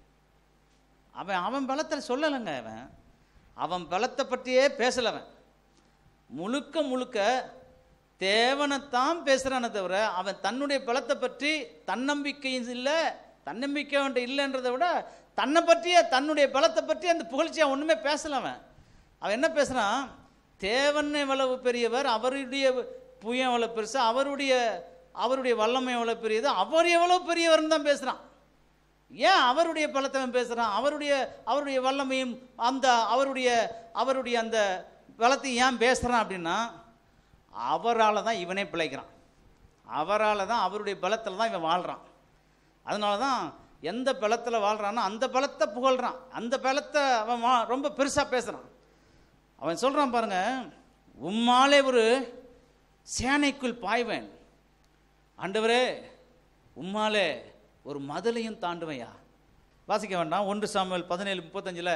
அவன் அவன் பலத்தை சொல்லலைங்க அவன் அவன் பலத்தை பற்றியே பேசலவன் முழுக்க முழுக்க தேவனைத்தான் பேசுறானே தவிர அவன் தன்னுடைய பலத்தை பற்றி தன்னம்பிக்கையும் இல்லை தன்னம்பிக்கை அவன்கிட்ட இல்லைன்றதை விட தன்னை பற்றிய தன்னுடைய பலத்தை பற்றி அந்த புகழ்ச்சியை ஒன்றுமே பேசல அவன் அவன் என்ன பேசுறான் தேவன் எவ்வளவு பெரியவர் அவருடைய புயம் எவ்வளவு பெருசு அவருடைய அவருடைய வல்லமை எவ்வளவு பெரியது அவர் எவ்வளவு பெரியவர்னு தான் பேசுறான் ஏன் அவருடைய பலத்தை அவன் பேசுறான் அவருடைய அவருடைய வல்லமையும் அந்த அவருடைய அவருடைய அந்த பலத்தையும் ஏன் பேசுறான் அப்படின்னா அவரால் தான் இவனே பிழைக்கிறான் அவரால் தான் அவருடைய பலத்தில் தான் இவன் வாழ்கிறான் அதனால தான் எந்த பலத்தில் வாழ்கிறானோ அந்த பலத்தை புகழ்கிறான் அந்த பலத்தை அவன் வா- ரொம்ப பெருசாக பேசுகிறான் அவன் சொல்கிறான் பாருங்க உம்மாலே ஒரு சேனைக்குள் பாய்வேன் ஆண்டவரே உம்மாலே ஒரு மதிலையும் தாண்டுவையா வாசிக்க வேண்டாம் ஒன்று சாமுவேல் பதினேழு முப்பத்தஞ்சில்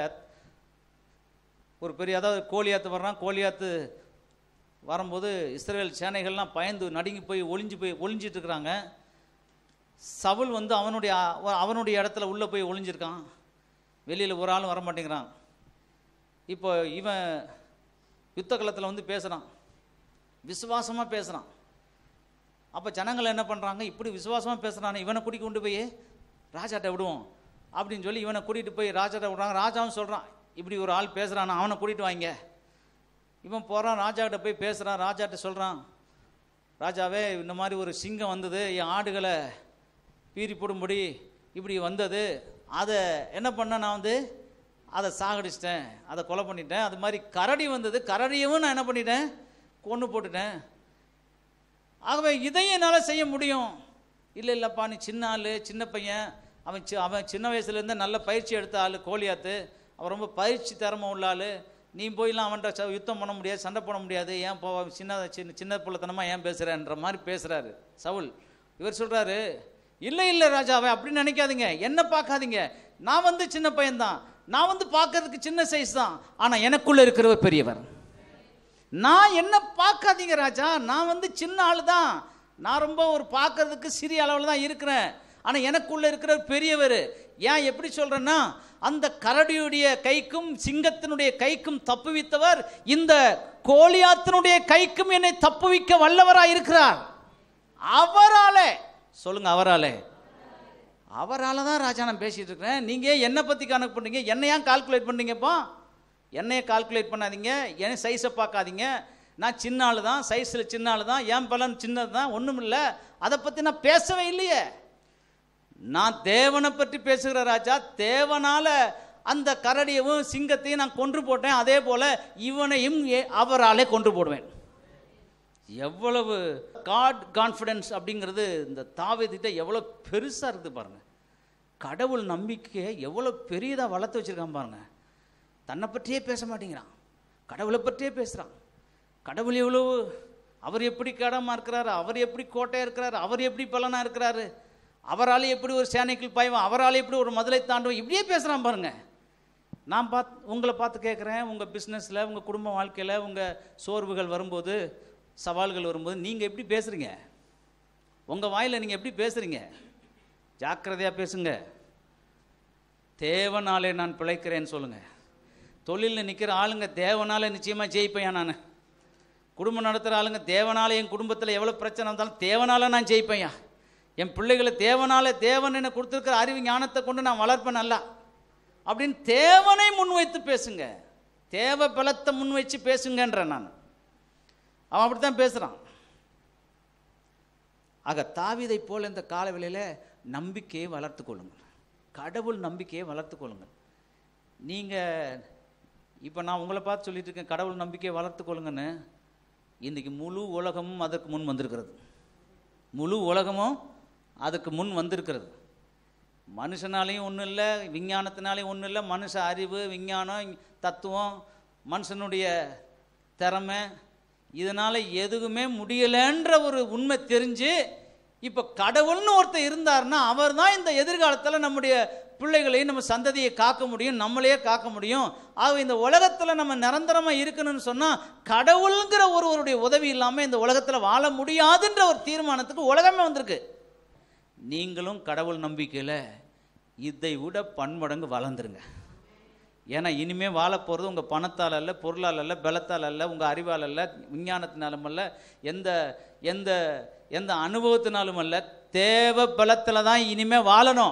ஒரு பெரிய அதாவது கோலியாத்து வர்றான் கோலியாத்து வரும்போது இஸ்ரேல் சேனைகள்லாம் பயந்து நடுங்கி போய் ஒளிஞ்சு போய் ஒளிஞ்சிட்டு இருக்கிறாங்க சவுல் வந்து அவனுடைய அவனுடைய இடத்துல உள்ளே போய் ஒளிஞ்சிருக்கான் வெளியில் ஒரு ஆளும் வர மாட்டேங்கிறான் இப்போ இவன் யுத்த களத்தில் வந்து பேசுகிறான் விசுவாசமாக பேசுகிறான் அப்போ ஜனங்கள் என்ன பண்ணுறாங்க இப்படி விசுவாசமாக பேசுகிறானே இவனை கூட்டிக் கொண்டு போய் ராஜாட்ட விடுவோம் அப்படின்னு சொல்லி இவனை கூட்டிகிட்டு போய் ராஜாட்ட விடுறாங்க ராஜாவும் சொல்கிறான் இப்படி ஒரு ஆள் பேசுகிறானா அவனை கூட்டிகிட்டு வாங்க இவன் போகிறான் ராஜாக்கிட்ட போய் பேசுகிறான் ராஜாட்ட சொல்கிறான் ராஜாவே இந்த மாதிரி ஒரு சிங்கம் வந்தது என் ஆடுகளை பீறி போடும்படி இப்படி வந்தது அதை என்ன பண்ண நான் வந்து அதை சாகடிச்சிட்டேன் அதை கொலை பண்ணிட்டேன் அது மாதிரி கரடி வந்தது கரடியவும் நான் என்ன பண்ணிட்டேன் கொன்று போட்டுட்டேன் ஆகவே இதையும் என்னால் செய்ய முடியும் இல்லை இல்லைப்பா நீ சின்ன ஆள் சின்ன பையன் அவன் சி அவன் சின்ன வயசுலேருந்தே நல்ல பயிற்சி எடுத்த ஆள் கோலியாத்து அவன் ரொம்ப பயிற்சி திறமை உள்ள ஆள் நீ போயெல்லாம் அவன்கிட்ட ச- யுத்தம் பண்ண முடியாது சண்டை போட முடியாது ஏன் போ சின்ன சின்ன சின்ன பிள்ளைத்தனமாக ஏன் பேசுகிறேன்ற மாதிரி பேசுகிறாரு சவுல் இவர் சொல்கிறாரு இல்லை இல்லை ராஜாவே அப்படின்னு நினைக்காதீங்க என்ன பார்க்காதீங்க நான் வந்து சின்ன பையன்தான் நான் வந்து பார்க்கறதுக்கு சின்ன சைஸ் தான் ஆனால் எனக்குள்ளே இருக்கிறவர் பெரியவர் நான் என்ன பார்க்காதீங்க ராஜா நான் வந்து சின்ன ஆள் தான் நான் ரொம்ப ஒரு பார்க்கறதுக்கு சிறிய அளவில் தான் இருக்கிறேன் ஆனால் எனக்குள்ள இருக்கிற பெரியவர் ஏன் எப்படி சொல்றேன்னா அந்த கரடியுடைய கைக்கும் சிங்கத்தினுடைய கைக்கும் தப்புவித்தவர் இந்த கோலியாத்தினுடைய கைக்கும் என்னை தப்புவிக்க வல்லவராய் இருக்கிறார் அவராலே சொல்லுங்க அவராலே அவரால் தான் ராஜா நான் பேசிட்டு இருக்கிறேன் நீங்கள் என்னை பற்றி கணக்கு பண்ணீங்க என்னை ஏன் கால்குலேட் பண்ணீங்கப்பா என்னைய கால்குலேட் பண்ணாதீங்க என் சைஸை பார்க்காதீங்க நான் சின்ன ஆள் தான் சைஸில் சின்ன ஆள் தான் என் பலன் சின்னது தான் ஒன்றும் இல்லை அதை பற்றி நான் பேசவே இல்லையே நான் தேவனை பற்றி பேசுகிற ராஜா தேவனால அந்த கரடியவும் சிங்கத்தையும் நான் கொன்று போட்டேன் அதே போல இவனையும் ஏ- அவராலே கொன்று போடுவேன் எவ்வளவு காட் கான்ஃபிடன்ஸ் அப்படிங்கிறது இந்த தாவீதுகிட்ட எவ்வளோ பெருசாக இருக்குது பாருங்க கடவுள் நம்பிக்கையை எவ்வளோ பெரியதாக வளர்த்து வச்சிருக்கான் பாருங்க தன்னை பற்றியே பேச மாட்டேங்கிறான் கடவுளை பற்றியே பேசுகிறான் கடவுள் எவ்வளவு அவர் எப்படி கடமா இருக்கிறாரு அவர் எப்படி கோட்டையாக இருக்கிறாரு அவர் எப்படி பலனாக இருக்கிறாரு அவரால் எப்படி ஒரு சேனைக்குள் பாய்வான் அவரால் எப்படி ஒரு மதுளை தாண்டுவோம் இப்படியே பேசுகிறான் பாருங்க நான் பார்த்து உங்களை பார்த்து கேட்குறேன் உங்கள் பிஸ்னஸில் உங்கள் குடும்ப வாழ்க்கையில் உங்கள் சோர்வுகள் வரும்போது சவால்கள் வரும்போது நீங்கள் எப்படி பேசுகிறீங்க உங்கள் வாயில் நீங்கள் எப்படி பேசுகிறீங்க ஜாக்கிரதையாக பேசுங்க தேவனாலே நான் பிழைக்கிறேன்னு சொல்லுங்கள் தொழிலில் நிற்கிற ஆளுங்க தேவனால நிச்சயமாக ஜெயிப்பேன் நான் குடும்பம் நடத்துகிற ஆளுங்க தேவனால என் குடும்பத்தில் எவ்வளோ பிரச்சனை இருந்தாலும் தேவனால நான் ஜெயிப்பேன்யா என் பிள்ளைகளை தேவனால தேவன் என்ன கொடுத்துருக்கிற அறிவு ஞானத்தை கொண்டு நான் வளர்ப்பேன் நல்லா அப்படின்னு தேவனை முன்வைத்து பேசுங்க தேவ பலத்தை முன் வச்சு பேசுங்கன்றேன் நான் அவன் அப்படி தான் பேசுகிறான் ஆக தாவீதை போல இந்த காலவெளியில் நம்பிக்கையை வளர்த்து கொள்ளுங்கள் கடவுள் நம்பிக்கையை வளர்த்து கொள்ளுங்கள் நீங்கள் இப்போ நான் உங்களை பார்த்து சொல்லிட்டு இருக்கேன் கடவுள் நம்பிக்கையை வளர்த்து கொள்ளுங்கன்னு இன்றைக்கி முழு உலகமும் அதற்கு முன் வந்திருக்கிறது முழு உலகமும் அதுக்கு முன் வந்திருக்கிறது மனுஷனாலையும் ஒன்றும் இல்லை விஞ்ஞானத்தினாலையும் ஒன்றும் இல்லை மனுஷ அறிவு விஞ்ஞானம் தத்துவம் மனுஷனுடைய திறமை இதனால் எதுவுமே முடியலைன்ற ஒரு உண்மை தெரிஞ்சு இப்போ கடவுள்னு ஒருத்தர் இருந்தாருன்னா அவர் தான் இந்த எதிர்காலத்தில் நம்முடைய பிள்ளைகளையும் நம்ம சந்ததியை காக்க முடியும் நம்மளையே காக்க முடியும் ஆக இந்த உலகத்தில் நம்ம நிரந்தரமாக இருக்கணும்னு சொன்னால் கடவுளுங்கிற ஒருவருடைய உதவி இல்லாமல் இந்த உலகத்தில் வாழ முடியாதுன்ற ஒரு தீர்மானத்துக்கு உலகமே வந்திருக்கு நீங்களும் கடவுள் நம்பிக்கையில் இதை விட பன்மடங்கு வளர்ந்துருங்க ஏன்னா இனிமே வாழ போகிறது உங்கள் பணத்தால் அல்ல பொருளால் அல்ல பலத்தால் அல்ல உங்கள் அறிவால் அல்ல விஞ்ஞானத்தினாலும் அல்ல எந்த எந்த எந்த அனுபவத்தினாலும் அல்ல தேவ பலத்தில் தான் இனிமே வாழணும்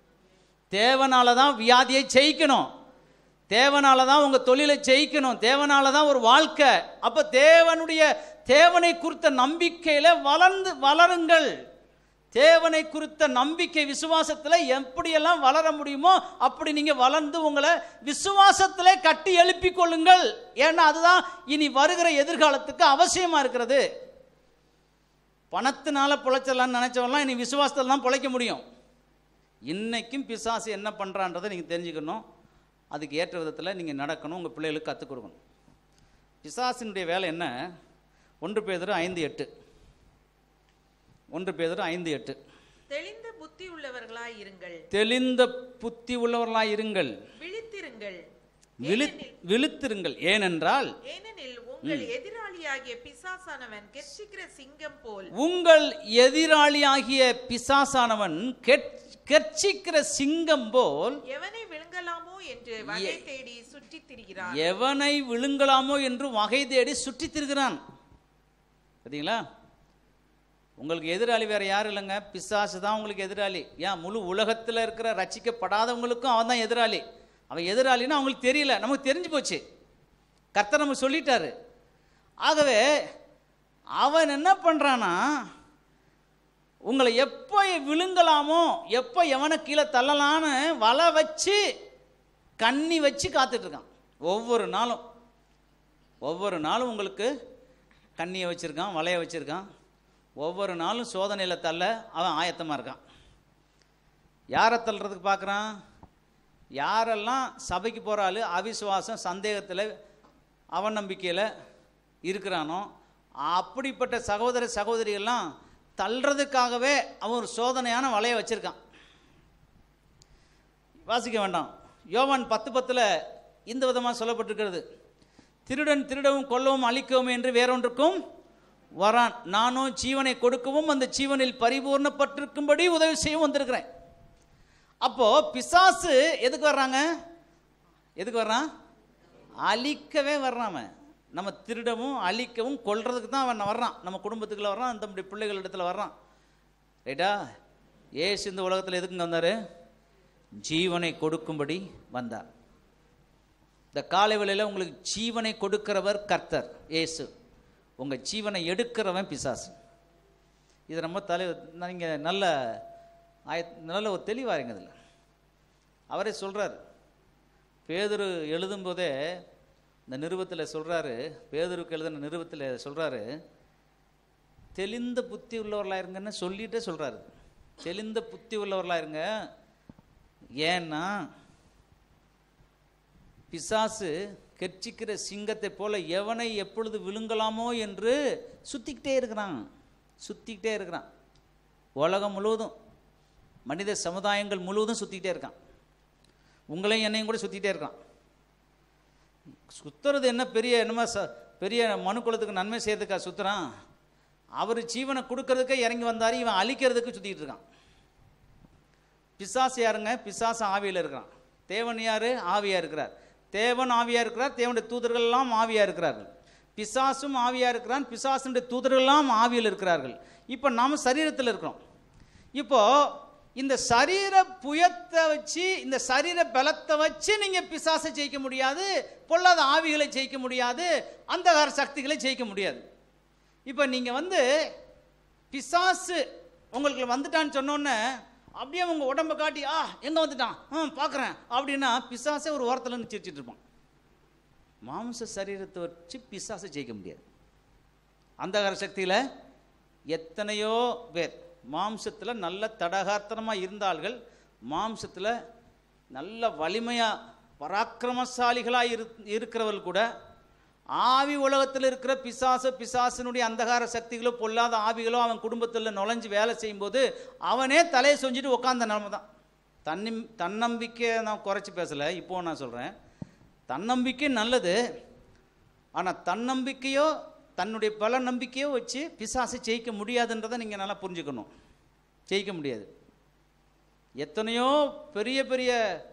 தேவனால தான் வியாதியை ஜெயிக்கணும் தேவனால தான் உங்கள் தொழிலை ஜெயிக்கணும் தேவனால தான் ஒரு வாழ்க்கை அப்போ தேவனுடைய தேவனை குறித்த நம்பிக்கையில் வளர்ந்து வளருங்கள் தேவனை குறித்த நம்பிக்கை விசுவாசத்தில் எப்படியெல்லாம் வளர முடியுமோ அப்படி நீங்கள் வளர்ந்து உங்களை விசுவாசத்திலே கட்டி எழுப்பிக் கொள்ளுங்கள் ஏன்னா அதுதான் இனி வருகிற எதிர்காலத்துக்கு அவசியமாக இருக்கிறது பணத்தினால பிழைச்சிடலாம்னு நினச்சவெல்லாம் இனி விசுவாசத்தில் தான் பிழைக்க முடியும் இன்னைக்கும் பிசாசு என்ன பண்ணுறான்றதை நீங்கள் தெரிஞ்சுக்கணும் அதுக்கு ஏற்ற விதத்தில் நீங்கள் நடக்கணும் உங்கள் பிள்ளைகளுக்கு கற்றுக் கொடுக்கணும் பிசாசினுடைய வேலை என்ன ஒன்று பேதர் ஐந்து எட்டு ஒன்று பேதர் ஐந்து எட்டு தெளிந்த புத்தி உள்ளவர்களாய் இருங்கள் தெளிந்த புத்தி உள்ளவர்களாய் இருங்கள் விழித்திருங்கள் விழி விழித்திருங்கள் ஏனென்றால் ஏனெனில் உங்கள் எதிராளியாகிய பிசாசானவன் கெர்ச்சிக்கிற சிங்கம் போல் உங்கள் எதிராளியாகிய பிசாசானவன் கெட்- கெர்ச்சிக்கிற சிங்கம் போல் எவனை விழுங்கலாமோ என்று வகை தேடி சுற்றித் திரிகிறான் எவனை விழுங்கலாமோ என்று வகை தேடி சுற்றித் திரிகிறான் பார்த்தீங்களா உங்களுக்கு எதிராளி வேற யாரும் இல்லைங்க பிசாசு தான் உங்களுக்கு எதிராளி ஏன் முழு உலகத்தில் இருக்கிற ரட்சிக்கப்படாதவங்களுக்கும் அவன் தான் எதிராளி அவன் எதிராளின்னா அவங்களுக்கு தெரியல நமக்கு தெரிஞ்சு போச்சு கர்த்தர் நமக்கு சொல்லிட்டாரு ஆகவே அவன் என்ன பண்ணுறான்னா உங்களை எப்போ விழுங்கலாமோ எப்போ எவனை கீழே தள்ளலான்னு வலை வச்சு கண்ணி வச்சு காத்துட்ருக்கான் ஒவ்வொரு நாளும் ஒவ்வொரு நாளும் உங்களுக்கு கண்ணியை வச்சுருக்கான் வலையை வச்சுருக்கான் ஒவ்வொரு நாளும் சோதனையில் தள்ள அவன் ஆயத்தமாக இருக்கான் யாரை தள்ளுறதுக்கு பார்க்குறான் யாரெல்லாம் சபைக்கு போகிற ஆள் அவிசுவாசம் சந்தேகத்தில் அவநம்பிக்கையில் இருக்கிறானோ அப்படிப்பட்ட சகோதர சகோதரிகள்லாம் தள்ளுறதுக்காகவே அவன் ஒரு சோதனையான வலையை வச்சுருக்கான் வாசிக்க வேண்டாம் யோவான் பத்து பத்தில் இந்த விதமாக சொல்லப்பட்டிருக்கிறது திருடன் திருடவும் கொல்லவும் அழிக்கவும் என்று வேறொன்றுக்கும் வரான் நானும் ஜீவனை கொடுக்கவும் அந்த ஜீவனில் பரிபூர்ணப்பட்டிருக்கும்படி உதவி செய்யவும் வந்திருக்கிறேன் அப்போ பிசாசு எதுக்கு வர்றாங்க எதுக்கு வர்றான் அழிக்கவே வர்றான் அவன் நம்ம திருடவும் அழிக்கவும் கொல்றதுக்கு தான் அவன் வர்றான் நம்ம குடும்பத்துக்குள்ள வர்றான் நம்முடைய பிள்ளைகள் இடத்துல வர்றான் ரைட்டா ஏசு இந்த உலகத்தில் எதுக்குங்க வந்தார் ஜீவனை கொடுக்கும்படி வந்தார் இந்த காலை வேளையில் உங்களுக்கு ஜீவனை கொடுக்கிறவர் கர்த்தர் இயேசு உங்கள் ஜீவனை எடுக்கிறவன் பிசாசு இது ரொம்ப தலை நீங்கள் நல்ல ஆய நல்ல ஒரு தெளிவாருங்க இதில் அவரே சொல்கிறார் பேதுரு எழுதும்போதே இந்த நிருபத்தில் சொல்கிறாரு பேதுருக்கு எழுதின நிருபத்தில் சொல்கிறாரு தெளிந்த புத்தி உள்ளவர்களாக இருங்கன்னு சொல்லிட்டே சொல்கிறாரு தெளிந்த புத்தி உள்ளவர்களாக இருங்க ஏன்னா பிசாசு கெர்ச்சிக்கிற சிங்கத்தை போல எவனை எப்பொழுது விழுங்கலாமோ என்று சுத்திக்கிட்டே இருக்கிறான் சுத்திக்கிட்டே இருக்கிறான் உலகம் முழுவதும் மனித சமுதாயங்கள் முழுவதும் சுத்திக்கிட்டே இருக்கான் உங்களையும் என்னையும் கூட சுத்திக்கிட்டே இருக்கான் சுத்துறது என்ன பெரிய என்னமோ ச பெரிய மனு குலத்துக்கு நன்மை செய்யறதுக்கா சுத்துறான் அவர் ஜீவனை கொடுக்கறதுக்கே இறங்கி வந்தார் இவன் அழிக்கிறதுக்கு சுத்திட்டு இருக்கான் பிசாசு யாருங்க பிசாசு ஆவியில் இருக்கிறான் தேவன் யாரு ஆவியா இருக்கிறார் தேவன் ஆவியா இருக்கிறார் தேவனுடைய தூதர்கள் எல்லாம் ஆவியா இருக்கிறார்கள் பிசாசும் ஆவியா இருக்கிறான் பிசாசுடைய தூதர்கள் எல்லாம் ஆவியில் இருக்கிறார்கள் இப்போ நாம சரீரத்தில் இருக்கிறோம் இப்போ இந்த சரீர புயத்தை வச்சு இந்த சரீர பலத்தை வச்சு நீங்க பிசாசை ஜெயிக்க முடியாது பொல்லாத ஆவிகளை ஜெயிக்க முடியாது அந்தகார சக்திகளை ஜெயிக்க முடியாது இப்போ நீங்க வந்து பிசாசு உங்களுக்கு வந்துட்டான்னு சொன்னோன்னே அப்படியே உங்க உடம்ப காட்டி ஆ எங்க வந்துட்டான் ஆ பார்க்குறேன் அப்படின்னா பிசாசே ஒரு ஓரத்தில் இருந்து சிரிச்சிட்டு இருப்பான் மாம்ச சரீரத்தை வச்சு பிசாசை ஜெயிக்க முடியாது அந்தகார சக்தியில் எத்தனையோ பேர் மாம்சத்தில் நல்ல தடகார்த்தனமாக இருந்தார்கள் மாம்சத்தில் நல்ல வலிமையாக பராக்கிரமசாலிகளாக இரு இருக்கிறவர்கள் கூட ஆவி உலகத்தில் இருக்கிற பிசாசு பிசாசினுடைய அந்தகார சக்திகளோ பொல்லாத ஆவிகளோ அவன் குடும்பத்தில் நுழைஞ்சு வேலை செய்யும்போது அவனே தலையை சொஞ்சிட்டு உட்காந்த நிலமை தான் தன்னி தன்னம்பிக்கையை நான் குறைச்சி பேசலை இப்போ நான் சொல்கிறேன் தன்னம்பிக்கை நல்லது ஆனால் தன்னம்பிக்கையோ தன்னுடைய பல நம்பிக்கையோ வச்சு பிசாசை ஜெயிக்க முடியாதுன்றதை நீங்கள் நல்லா புரிஞ்சுக்கணும் ஜெயிக்க முடியாது எத்தனையோ பெரிய பெரிய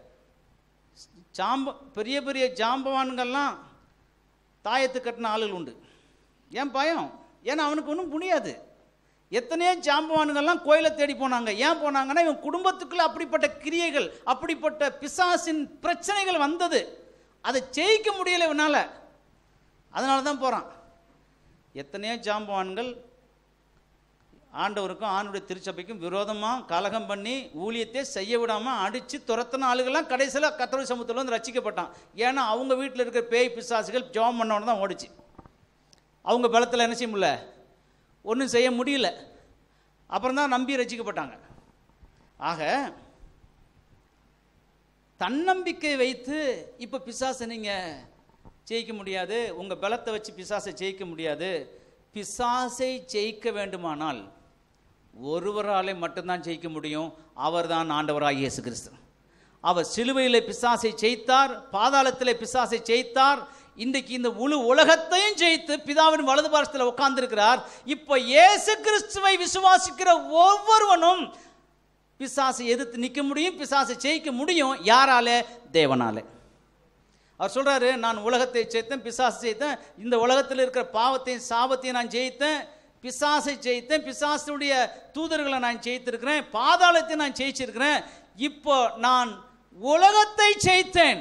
ஜாம்ப பெரிய பெரிய ஜாம்பவான்கள்லாம் தாயத்து கட்டின ஆளுகள் உண்டு ஏன் பயம் ஏன்னா அவனுக்கு ஒன்றும் புரியாது எத்தனையோ ஜாம்பவான்கள்லாம் கோயிலை தேடி போனாங்க ஏன் போனாங்கன்னா இவன் குடும்பத்துக்குள்ள அப்படிப்பட்ட கிரியைகள் அப்படிப்பட்ட பிசாசின் பிரச்சனைகள் வந்தது அதை ஜெயிக்க முடியல இவனால அதனால தான் போகிறான் எத்தனையோ ஜாம்பவான்கள் ஆண்டவருக்கும் ஆணுடைய திருச்சபைக்கும் விரோதமாக கலகம் பண்ணி ஊழியத்தை செய்ய விடாமல் அடித்து துரத்தின ஆளுகள்லாம் கடைசியில் கத்தோலிக்க சமூகத்தில் வந்து ரசிக்கப்பட்டான் ஏன்னா அவங்க வீட்டில் இருக்கிற பேய் பிசாசுகள் ஜோம் பண்ணோன்னு தான் ஓடிச்சு அவங்க பலத்தில் என்ன செய்ய முடியல ஒன்றும் செய்ய முடியல அப்புறம் தான் நம்பி ரசிக்கப்பட்டாங்க ஆக தன்னம்பிக்கை வைத்து இப்போ பிசாசை நீங்கள் ஜெயிக்க முடியாது உங்கள் பலத்தை வச்சு பிசாசை ஜெயிக்க முடியாது பிசாசை ஜெயிக்க வேண்டுமானால் ஒருவராலே மட்டும்தான் ஜெயிக்க முடியும் அவர்தான் ஆண்டவராகிய இயேசு கிறிஸ்து அவர் சிலுவையில் பிசாசை ஜெயித்தார் பாதாளத்திலே பிசாசை ஜெயித்தார் இன்றைக்கு இந்த முழு உலகத்தையும் ஜெயித்து பிதாவின் வலது பாரசத்தில் உட்கார்ந்திருக்கிறார் இப்போ இயேசு கிறிஸ்துவை விசுவாசிக்கிற ஒவ்வொருவனும் பிசாசை எதிர்த்து நிற்க முடியும் பிசாசை ஜெயிக்க முடியும் யாராலே தேவனாலே அவர் சொல்றாரு நான் உலகத்தை ஜெயித்தேன் பிசாசை ஜெயித்தேன் இந்த உலகத்தில் இருக்கிற பாவத்தையும் சாபத்தையும் நான் ஜெயித்தேன் பிசாசை ஜெயித்தேன் பிசாசுடைய தூதர்களை நான் ஜெயித்திருக்கிறேன் பாதாளத்தை நான் ஜெயிச்சிருக்கிறேன் இப்போ நான் உலகத்தை ஜெயித்தேன்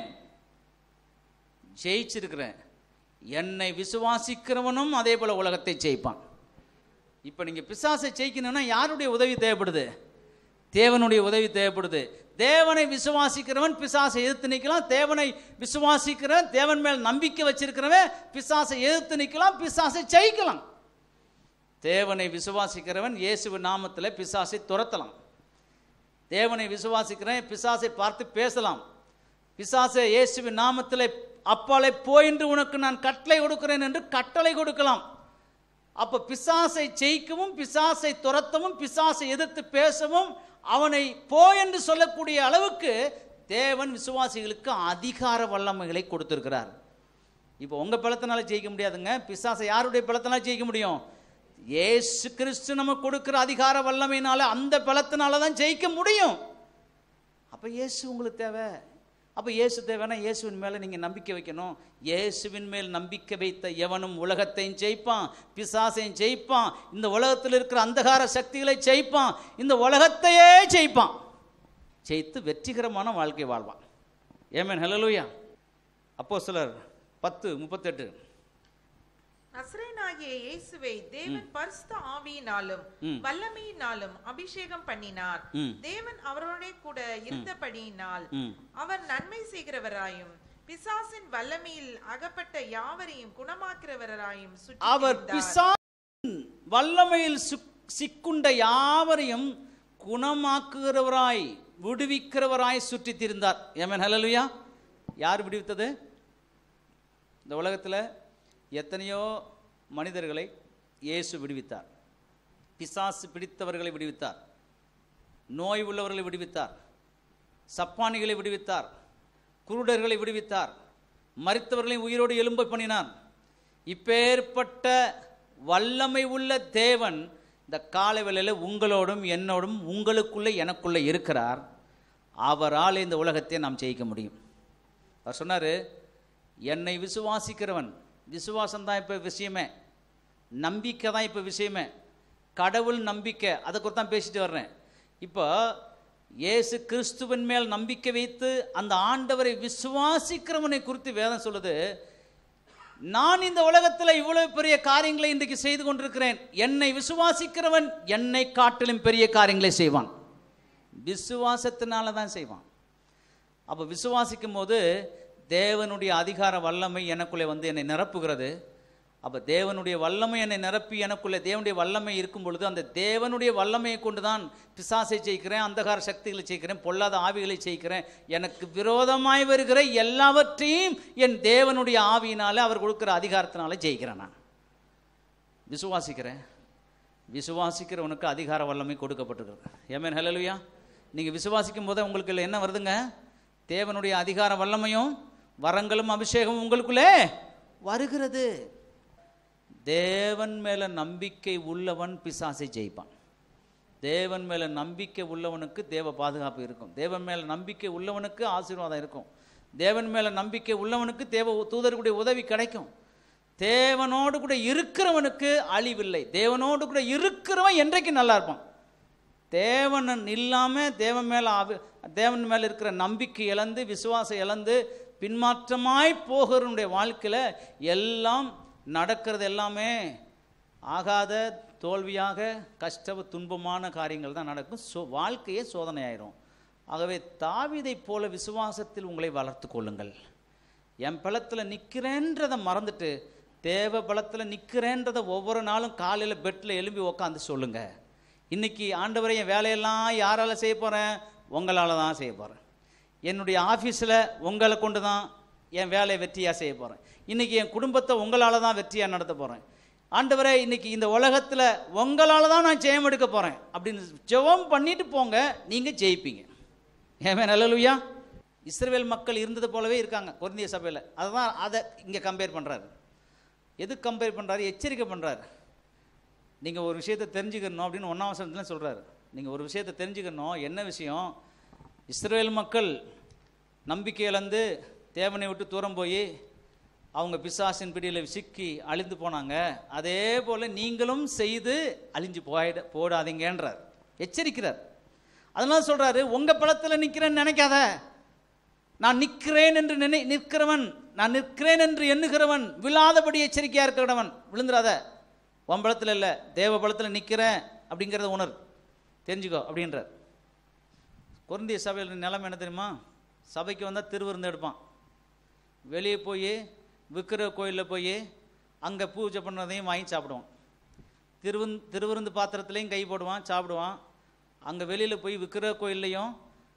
ஜெயிச்சிருக்கிறேன் என்னை விசுவாசிக்கிறவனும் அதே போல உலகத்தை ஜெயிப்பான் இப்போ நீங்க பிசாசை ஜெயிக்கணும்னா யாருடைய உதவி தேவைப்படுது தேவனுடைய உதவி தேவைப்படுது தேவனை விசுவாசிக்கிறவன் பிசாசை எதிர்த்து நிற்கலாம் தேவனை விசுவாசிக்கிறவன் தேவன் மேல் நம்பிக்கை வச்சிருக்கிறவன் பிசாசை எதிர்த்து நிற்கலாம் பிசாசை ஜெயிக்கலாம் தேவனை விசுவாசிக்கிறவன் இயேசுவின் நாமத்தில் பிசாசை துரத்தலாம் தேவனை விசுவாசிக்கிறவன் பிசாசை பார்த்து பேசலாம் பிசாசை இயேசுவின் நாமத்தில் அப்பாலே போய் என்று உனக்கு நான் கட்டளை கொடுக்கிறேன் என்று கட்டளை கொடுக்கலாம் அப்ப பிசாசை ஜெயிக்கவும் பிசாசை துரத்தவும் பிசாசை எதிர்த்து பேசவும் அவனை போ என்று சொல்லக்கூடிய அளவுக்கு தேவன் விசுவாசிகளுக்கு அதிகார வல்லமைகளை கொடுத்திருக்கிறார் இப்போ உங்க பலத்தினால ஜெயிக்க முடியாதுங்க பிசாசை யாருடைய பலத்தினால ஜெயிக்க முடியும் இயேசு கிறிஸ்து நமக்கு கொடுக்கிற அதிகார வல்லமையினால அந்த பலத்தினால தான் ஜெயிக்க முடியும் அப்போ இயேசு உங்களுக்கு தேவை அப்போ இயேசு தேவைன்னா இயேசுவின் மேலே நீங்கள் நம்பிக்கை வைக்கணும் இயேசுவின் மேல் நம்பிக்கை வைத்த எவனும் உலகத்தையும் ஜெயிப்பான் பிசாசையும் ஜெயிப்பான் இந்த உலகத்தில் இருக்கிற அந்தகார சக்திகளை ஜெயிப்பான் இந்த உலகத்தையே ஜெயிப்பான் ஜெயித்து வெற்றிகரமான வாழ்க்கை வாழ்வான் ஏமேன் ஹலலூயா அப்போ சிலர் பத்து முப்பத்தெட்டு நசரேனாகிய இயேசுவை தேவன் பரிசுத்த ஆவியினாலும் ம். வல்லமையினாலும் அபிஷேகம் பண்ணினார் ம். தேவன் அவரோட கூட இருந்தபடியினால் ம் அவர் நன்மை செய்கிறவராயும் பிசாசின் வல்லமையில் அகப்பட்ட யாவரையும் குணமாக்குறவராயும் சுற்றி அவர் திரிந்தார். பிசா வல்லமையில் சிக்- சிக்குண்ட யாவரையும் குணமாக்குகிறவராய் விடுவிக்கிறவராய் சுற்றித் திரிந்தார் ஏமன் ஹalleluya யார் விடுவித்தது இந்த உலகத்தில் எத்தனையோ மனிதர்களை இயேசு விடுவித்தார் பிசாசு பிடித்தவர்களை விடுவித்தார் நோய் உள்ளவர்களை விடுவித்தார் சப்பானிகளை விடுவித்தார் குருடர்களை விடுவித்தார் மரித்தவர்களை உயிரோடு எழும்ப பண்ணினார் இப்பேற்பட்ட வல்லமை உள்ள தேவன் இந்த காலை வேளையில் உங்களோடும் என்னோடும் உங்களுக்குள்ளே எனக்குள்ளே இருக்கிறார் அவரால் இந்த உலகத்தை நாம் ஜெயிக்க முடியும் அவர் சொன்னார் என்னை விசுவாசிக்கிறவன் விசுவாசம் தான் இப்போ விஷயமே நம்பிக்கை தான் இப்போ விஷயமே கடவுள் நம்பிக்கை அதை குறித்து தான் பேசிட்டு வர்றேன் இப்போ இயேசு கிறிஸ்துவின் மேல் நம்பிக்கை வைத்து அந்த ஆண்டவரை விசுவாசிக்கிறவனை குறித்து வேதம் சொல்லுது நான் இந்த உலகத்தில் இவ்வளவு பெரிய காரியங்களை இன்றைக்கு செய்து கொண்டிருக்கிறேன் என்னை விசுவாசிக்கிறவன் என்னை காட்டிலும் பெரிய காரியங்களை செய்வான் விசுவாசத்தினால தான் செய்வான் அப்போ விசுவாசிக்கும் போது தேவனுடைய அதிகார வல்லமை எனக்குள்ளே வந்து என்னை நிரப்புகிறது அப்போ தேவனுடைய வல்லமை என்னை நிரப்பி எனக்குள்ளே தேவனுடைய வல்லமை இருக்கும் பொழுது அந்த தேவனுடைய வல்லமையை கொண்டு தான் பிசாசை ஜெயிக்கிறேன் அந்தகார சக்திகளை ஜெயிக்கிறேன் பொல்லாத ஆவிகளை ஜெயிக்கிறேன் எனக்கு விரோதமாய் வருகிற எல்லாவற்றையும் என் தேவனுடைய ஆவியினால அவர் கொடுக்குற அதிகாரத்தினால ஜெயிக்கிறேன் நான் விசுவாசிக்கிறேன் விசுவாசிக்கிறவனுக்கு அதிகார வல்லமை கொடுக்கப்பட்டிருக்கிறது ஏமேன் ஹலலுயா நீங்கள் விசுவாசிக்கும் போதே உங்களுக்கு இதுல என்ன வருதுங்க தேவனுடைய அதிகார வல்லமையும் வரங்களும் அபிஷேகமும் உங்களுக்குள்ளே வருகிறது தேவன் மேல நம்பிக்கை உள்ளவன் பிசாசை ஜெயிப்பான் தேவன் மேல நம்பிக்கை உள்ளவனுக்கு தேவ பாதுகாப்பு இருக்கும் தேவன் மேல நம்பிக்கை உள்ளவனுக்கு ஆசீர்வாதம் இருக்கும் தேவன் மேல நம்பிக்கை உள்ளவனுக்கு தேவ தூதருடைய உதவி கிடைக்கும் தேவனோடு கூட இருக்கிறவனுக்கு அழிவில்லை தேவனோடு கூட இருக்கிறவன் என்றைக்கு நல்லா இருப்பான் தேவன் இல்லாமல் தேவன் மேலே தேவன் மேலே இருக்கிற நம்பிக்கை இழந்து விசுவாசம் இழந்து பின்மாற்றமாய் போகிறவனுடைய வாழ்க்கையில் எல்லாம் நடக்கிறது எல்லாமே ஆகாத தோல்வியாக கஷ்ட துன்பமான காரியங்கள் தான் நடக்கும் சோ வாழ்க்கையே சோதனை ஆயிரும் ஆகவே தாவீதைப் போல விசுவாசத்தில் உங்களை வளர்த்து கொள்ளுங்கள் என் பலத்தில் நிற்கிறேன்றதை மறந்துட்டு தேவ பலத்தில் நிற்கிறேன்றதை ஒவ்வொரு நாளும் காலையில் பெட்டில் எழும்பி உக்காந்து சொல்லுங்க இன்னைக்கு ஆண்டவரை என் வேலையெல்லாம் யாரால செய்ய போகிறேன் உங்களால் தான் செய்ய போகிறேன் என்னுடைய ஆஃபீஸில் உங்களை கொண்டு தான் என் வேலையை வெற்றியாக செய்ய போகிறேன் இன்னைக்கு என் குடும்பத்தை உங்களால் தான் வெற்றியாக நடத்த போகிறேன் ஆண்டவரே இன்னைக்கு இந்த உலகத்தில் உங்களால் தான் நான் ஜெயம் எடுக்க போகிறேன் அப்படின்னு ஜெபம் பண்ணிட்டு போங்க நீங்கள் ஜெயிப்பீங்க ஏமே நல்லலுயா இஸ்ரவேல் மக்கள் இருந்தது போலவே இருக்காங்க குருந்திய சபையில் அதுதான் அதை இங்கே கம்பேர் பண்ணுறாரு எது கம்பேர் பண்ணுறாரு எச்சரிக்கை பண்ணுறாரு நீங்கள் ஒரு விஷயத்தை தெரிஞ்சுக்கணும் அப்படின்னு ஒன்றாம் வசனத்தில் சொல்கிறாரு நீங்கள் ஒரு விஷயத்தை தெரிஞ்சுக்கணும் என்ன விஷயம் இஸ்ரவேல் மக்கள் நம்பிக்கை இழந்து தேவனை விட்டு தூரம் போய் அவங்க பிசாசின் பிடியில் சிக்கி அழிந்து போனாங்க அதே போல் நீங்களும் செய்து அழிஞ்சு போயிட போடாதீங்கன்றார் எச்சரிக்கிறார் அதனால சொல்கிறாரு உங்கள் பழத்தில் நிற்கிறேன்னு நினைக்காத நான் நிற்கிறேன் என்று நினை நிற்கிறவன் நான் நிற்கிறேன் என்று எண்ணுகிறவன் விழாதபடி எச்சரிக்கையாக இருக்கிறவன் விழுந்துடாத உன் பலத்தில் இல்லை தேவ பலத்தில் நிற்கிறேன் அப்படிங்கிறத உணர் தெரிஞ்சுக்கோ அப்படின்றார் குருந்திய சபையில் நிலைமை என்ன தெரியுமா சபைக்கு வந்தால் திருவிருந்து எடுப்பான் வெளியே போய் விக்கிர கோயிலில் போய் அங்கே பூஜை பண்ணுறதையும் வாங்கி சாப்பிடுவான் திருவந் திருவிருந்து பாத்திரத்துலேயும் கை போடுவான் சாப்பிடுவான் அங்கே வெளியில் போய் விக்கிர கோயில்லையும்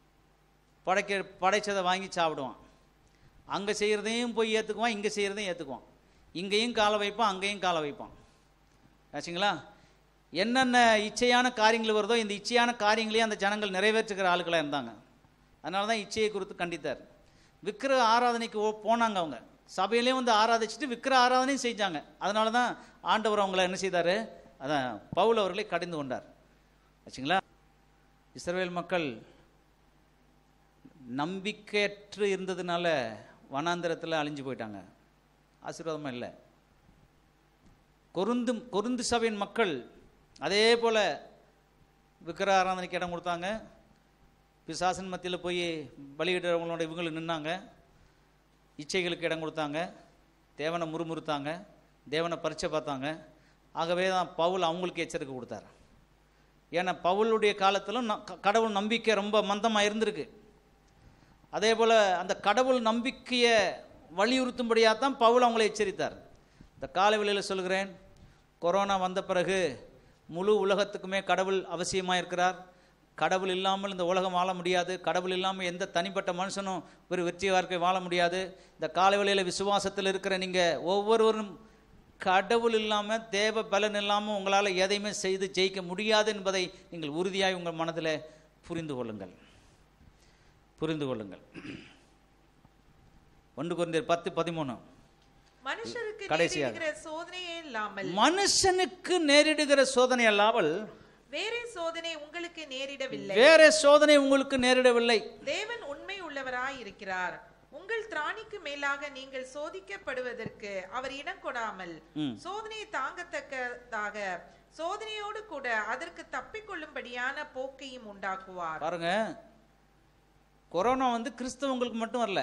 படைக்க படைச்சதை வாங்கி சாப்பிடுவான் அங்கே செய்கிறதையும் போய் ஏற்றுக்குவான் இங்கே செய்கிறதையும் ஏற்றுக்குவான் இங்கேயும் காலை வைப்பான் அங்கேயும் காலை வைப்பான் ஆச்சுங்களா என்னென்ன இச்சையான காரியங்கள் வருதோ இந்த இச்சையான காரியங்களையும் அந்த ஜனங்கள் நிறைவேற்றுகிற ஆளுகளாக இருந்தாங்க அதனால தான் இச்சையை குறித்து கண்டித்தார் விக்கிர ஆராதனைக்கு ஓ- போனாங்க அவங்க சபையிலையும் வந்து ஆராதிச்சுட்டு விக்கிர ஆராதனையும் செஞ்சாங்க அதனால தான் ஆண்டவர் அவங்கள என்ன செய்தார் அதான் பவுல் அவர்களை கடிந்து கொண்டார் ஆச்சுங்களா இஸ்ரவேல் மக்கள் நம்பிக்கையற்று இருந்ததுனால வனாந்திரத்தில் அழிஞ்சு போயிட்டாங்க ஆசீர்வாதமாக இல்லை கொருந்து கொருந்து சபையின் மக்கள் அதே போல் விக்கிர ஆராதனைக்கு இடம் கொடுத்தாங்க பிசாசன் மத்தியில் போய் பலியிடுறவங்களோட இவங்களும் நின்னாங்க இச்சைகளுக்கு இடம் கொடுத்தாங்க தேவனை முறுமுறுத்தாங்க தேவனை பரிச்சை பார்த்தாங்க ஆகவே தான் பவுல் அவங்களுக்கு எச்சரிக்கை கொடுத்தார் ஏன்னா பவுலுடைய காலத்திலும் ந- க- கடவுள் நம்பிக்கை ரொம்ப மந்தமாக இருந்திருக்கு அதே போல் அந்த கடவுள் நம்பிக்கையை வலியுறுத்தும்படியாக தான் பவுல் அவங்களை எச்சரித்தார் இந்த காலை வேளையில் சொல்கிறேன் கொரோனா வந்த பிறகு முழு உலகத்துக்குமே கடவுள் அவசியமாக இருக்கிறார் கடவுள் இல்லாமல் இந்த உலகம் வாழ முடியாது கடவுள் இல்லாமல் எந்த தனிப்பட்ட மனுஷனும் ஒரு வெற்றி வாழ்க்கை வாழ முடியாது இந்த காலவெளியில் விசுவாசத்தில் இருக்கிற நீங்கள் ஒவ்வொருவரும் கடவுள் இல்லாமல் தேவ பலன் இல்லாமல் உங்களால் எதையுமே செய்து ஜெயிக்க முடியாது என்பதை நீங்கள் உறுதியாய் உங்கள் மனதில் புரிந்து கொள்ளுங்கள் புரிந்து கொள்ளுங்கள் ஒன்று குறைந்தர் பத்து பதிமூணு மனுஷருக்கு கடைசியாக. நேரிடுகிற சோதனையே இல்லாமல் மனுஷனுக்கு நேரிடுகிற சோதனை அல்லாமல் வேறே சோதனை உங்களுக்கு நேரிடவில்லை வேற சோதனை உங்களுக்கு நேரிடவில்லை தேவன் உண்மை உள்ளவராய் இருக்கிறார் உங்கள் திராணிக்கு மேலாக நீங்கள் சோதிக்கப்படுவதற்கு அவர் இடம் கொடாமல் ம். சோதனையை தாங்கத்தக்கதாக சோதனையோடு கூட அதற்கு தப்பிக்கொள்ளும்படியான போக்கையும் உண்டாக்குவார் பாருங்க கொரோனா வந்து கிறிஸ்தவங்களுக்கு மட்டும் வரல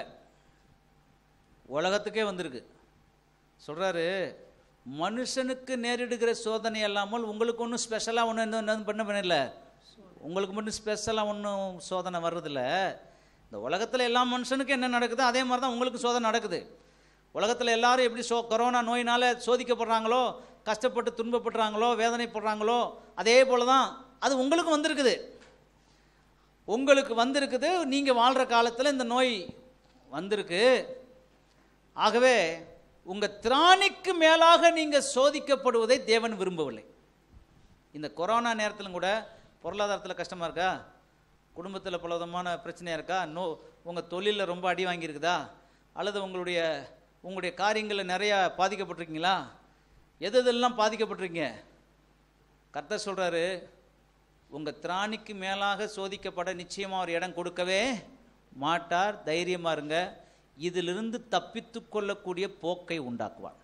உலகத்துக்கே வந்திருக்கு சொல்றாரு மனுஷனுக்கு நேரிடுகிற சோதனை அல்லாமல் உங்களுக்கு ஒன்றும் ஸ்பெஷலாக ஒன்றும் என்ன பண்ண பண்ணல உங்களுக்கு மட்டும் ஸ்பெஷலாக ஒன்றும் சோதனை வர்றதில்ல இந்த உலகத்தில் எல்லா மனுஷனுக்கும் என்ன நடக்குதோ அதே மாதிரி தான் உங்களுக்கு சோதனை நடக்குது உலகத்தில் எல்லாரும் எப்படி சோ கொரோனா நோயினால் சோதிக்கப்படுறாங்களோ கஷ்டப்பட்டு துன்பப்படுறாங்களோ வேதனைப்படுறாங்களோ அதே போல தான் அது உங்களுக்கு வந்திருக்குது உங்களுக்கு வந்திருக்குது நீங்கள் வாழ்கிற காலத்தில் இந்த நோய் வந்திருக்கு ஆகவே உங்கள் திராணிக்கு மேலாக நீங்கள் சோதிக்கப்படுவதை தேவன் விரும்பவில்லை இந்த கொரோனா நேரத்திலும் கூட பொருளாதாரத்தில் கஷ்டமாக இருக்கா குடும்பத்தில் பல விதமான பிரச்சனையாக இருக்கா நோ உங்கள் தொழிலில் ரொம்ப அடி வாங்கியிருக்குதா அல்லது உங்களுடைய உங்களுடைய காரியங்களில் நிறையா பாதிக்கப்பட்டிருக்கீங்களா எது எதெல்லாம் பாதிக்கப்பட்டிருக்கீங்க கர்த்தர் சொல்கிறாரு உங்கள் திராணிக்கு மேலாக சோதிக்கப்பட நிச்சயமாக ஒரு இடம் கொடுக்கவே மாட்டார் தைரியமாக இருங்க இதிலிருந்து தப்பித்து கொள்ளக்கூடிய போக்கை உண்டாக்குவார்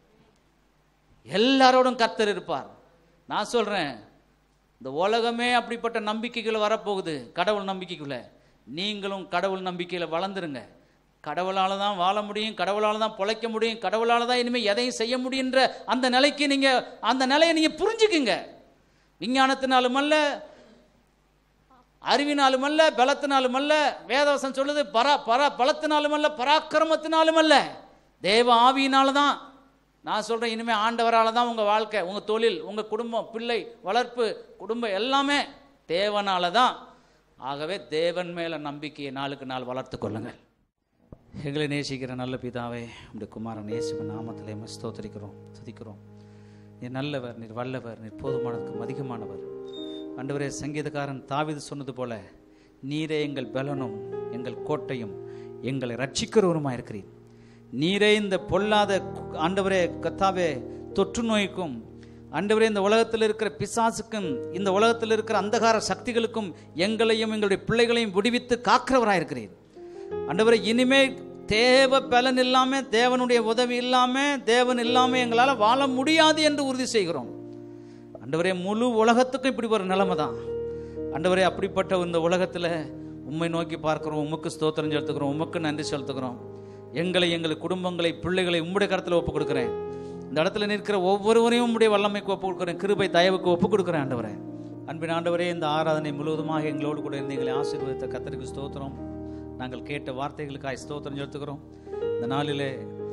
எல்லாரோடும் கர்த்தர் இருப்பார் நான் சொல்கிறேன் இந்த உலகமே அப்படிப்பட்ட நம்பிக்கைகள் வரப்போகுது கடவுள் நம்பிக்கைக்குள்ள நீங்களும் கடவுள் நம்பிக்கையில் வளர்ந்துருங்க கடவுளால் தான் வாழ முடியும் கடவுளால் தான் பொழைக்க முடியும் கடவுளால் தான் இனிமேல் எதையும் செய்ய முடியுன்ற அந்த நிலைக்கு நீங்கள் அந்த நிலையை நீங்கள் புரிஞ்சுக்குங்க விஞ்ஞானத்தினாலும் அல்ல அறிவினாலும் அல்ல பலத்தினாலும் அல்ல வேதவசம் சொல்லுது பரா பர பலத்தினாலும் அல்ல பராக்கிரமத்தினாலும் அல்ல தேவ ஆவியினால தான் நான் சொல்கிறேன் இனிமேல் ஆண்டவரால் தான் உங்கள் வாழ்க்கை உங்கள் தொழில் உங்கள் குடும்பம் பிள்ளை வளர்ப்பு குடும்பம் எல்லாமே தேவனால தான் ஆகவே தேவன் மேலே நம்பிக்கையை நாளுக்கு நாள் வளர்த்து கொள்ளுங்கள் எங்களை நேசிக்கிற நல்ல பிதாவே உடைய குமாரன் நேசிப்ப நாமத்திலே உம்மை ஸ்தோத்திரிக்கிறோம் துதிக்கிறோம் நீர் நல்லவர் நீர் வல்லவர் நீர் போதுமானதுக்கும் அதிகமானவர் ஆண்டவரே சங்கீதக்காரன் தாவீது சொன்னது போல நீரே எங்கள் பலனும் எங்கள் கோட்டையும் எங்களை ரட்சிக்கிறவருமாக இருக்கிறீர் நீரே இந்த பொல்லாத ஆண்டவரே கத்தாவே தொற்று நோய்க்கும் ஆண்டவரே இந்த உலகத்தில் இருக்கிற பிசாசுக்கும் இந்த உலகத்தில் இருக்கிற அந்தகார சக்திகளுக்கும் எங்களையும் எங்களுடைய பிள்ளைகளையும் விடுவித்து காக்கிறவராக இருக்கிறீர் ஆண்டவரே இனிமே தேவ பலன் இல்லாம தேவனுடைய உதவி இல்லாம தேவன் இல்லாம எங்களால் வாழ முடியாது என்று உறுதி செய்கிறோம் ஆண்டவரே முழு உலகத்துக்கும் இப்படி ஒரு நிலைமை தான் ஆண்டவரே அப்படிப்பட்ட இந்த உலகத்தில் உம்மை நோக்கி பார்க்கிறோம் உமக்கு ஸ்தோத்திரம் செலுத்துக்கிறோம் உமக்கு நன்றி செலுத்துகிறோம் எங்களை எங்கள் குடும்பங்களை பிள்ளைகளை உம்முடைய கருத்தில் ஒப்புக் கொடுக்குறேன் இந்த இடத்துல நிற்கிற ஒவ்வொருவரையும் உம்முடைய வல்லமைக்கு ஒப்புக் கொடுக்குறேன் கிருபை தயவுக்கு ஒப்புக் கொடுக்குறேன் ஆண்டவரே அன்பின் ஆண்டவரே இந்த ஆராதனை முழுவதுமாக எங்களோடு கூட இருந்து எங்களை ஆசீர்வதித்த கத்தருக்கு ஸ்தோத்திரம் நாங்கள் கேட்ட வார்த்தைகளுக்காய் ஸ்தோத்திரம் செலுத்துகிறோம் இந்த நாளிலே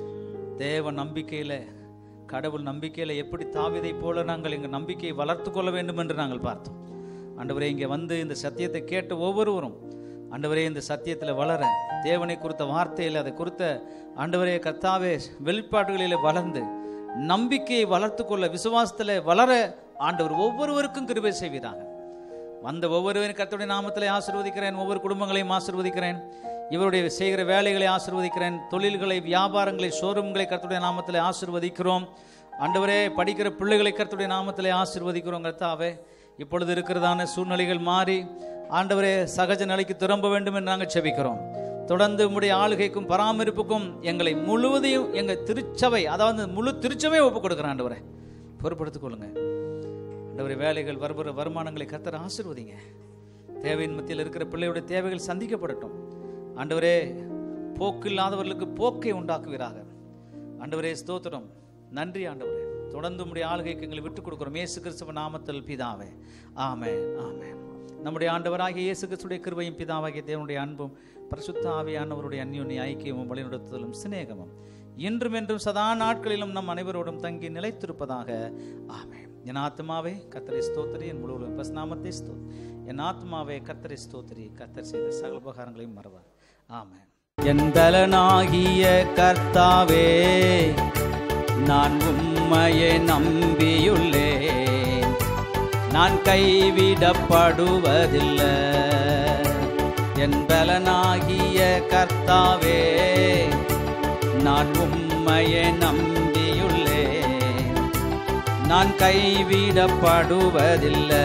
தேவ நம்பிக்கையில் கடவுள் நம்பிக்கையில் எப்படி தாவிதை போல நாங்கள் எங்கள் நம்பிக்கையை வளர்த்து கொள்ள வேண்டும் என்று நாங்கள் பார்த்தோம் ஆண்டவரே இங்கே வந்து இந்த சத்தியத்தை கேட்ட ஒவ்வொருவரும் ஆண்டவரே இந்த சத்தியத்தில் வளர தேவனை குறித்த வார்த்தையில் அதை குறித்த ஆண்டவரே கர்த்தாவே வெளிப்பாடுகளில் வளர்ந்து நம்பிக்கையை வளர்த்து கொள்ள விசுவாசத்தில் வளர ஆண்டவர் ஒவ்வொருவருக்கும் கிருபை செய்வீராக வந்த ஒவ்வொருவரையும் கர்த்தருடைய நாமத்திலே ஆசீர்வதிக்கிறேன் ஒவ்வொரு குடும்பங்களையும் ஆசீர்வதிக்கிறேன் இவருடைய செய்கிற வேலைகளை ஆசீர்வதிக்கிறேன் தொழில்களை வியாபாரங்களை ஷோரூம்களை கர்த்தருடைய நாமத்திலே ஆசீர்வதிக்கிறோம் ஆண்டவரே படிக்கிற பிள்ளைகளை கர்த்தருடைய நாமத்திலே ஆசீர்வதிக்கிறோம் கர்த்தாவே இப்பொழுது இருக்கிறதான சூழ்நிலைகள் மாறி ஆண்டவரே சகஜ நிலைக்கு திரும்ப வேண்டும் என்று நாங்கள் செபிக்கிறோம் தொடர்ந்து உம்முடைய ஆளுகைக்கும் பராமரிப்புக்கும் எங்களை முழுவதையும் எங்கள் திருச்சபை அதாவது முழு திருச்சபையை ஒப்புக் கொடுக்குறேன் ஆண்டவரே பொறுப்படுத்திக் கொள்ளுங்க ஆண்டவரே வேலைகள் வருகிற வருமானங்களை கத்தர ஆசீர்வதிங்க தேவையின் மத்தியில் இருக்கிற பிள்ளையுடைய தேவைகள் சந்திக்கப்படட்டும் ஆண்டவரே போக்கு இல்லாதவர்களுக்கு போக்கை உண்டாக்குவீராக ஆண்டவரே ஸ்தோத்திரம் நன்றி ஆண்டவரே தொடர்ந்து உம்முடைய ஆளுகைக்கு எங்களை விட்டுக் கொடுக்கிறோம் இயேசு கிறிஸ்துவ நாமத்தில் பிதாவே ஆமென் ஆமென் நம்முடைய ஆண்டவராகிய இயேசு கிறிஸ்துடைய கிருபையும் பிதாவாகிய தேவனுடைய அன்பும் பரிசுத்த ஆவியானவருடைய அந்யோன்ய ஐக்கியமும் வழிநடத்துதலும் சிநேகமும் இன்றும் என்றும் சதா நாட்களிலும் நம் அனைவரோடும் தங்கி நிலைத்திருப்பதாக ஆமென் என் ஆத்மாவே கத்தரை ஸ்தோத்திரி என் முழு பஸ்நாமத்தை ஸ்தோ என் ஆத்மாவே கத்தரை ஸ்தோத்திரி கத்தர் செய்த சகல உபகாரங்களையும் மறவார் ஆமென் என் பலனாகிய கர்த்தாவே நான் உம்மையை நம்பியுள்ளேன் நான் கைவிடப்படுவதில்லை என் பலனாகிய கர்த்தாவே நான் உம்மையை நம்பியுள்ளேன் நான் கைவிடப்படுவதில்லை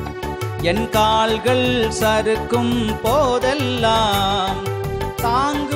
என் கால்கள் சறுக்கும் போதெல்லாம் தாங்க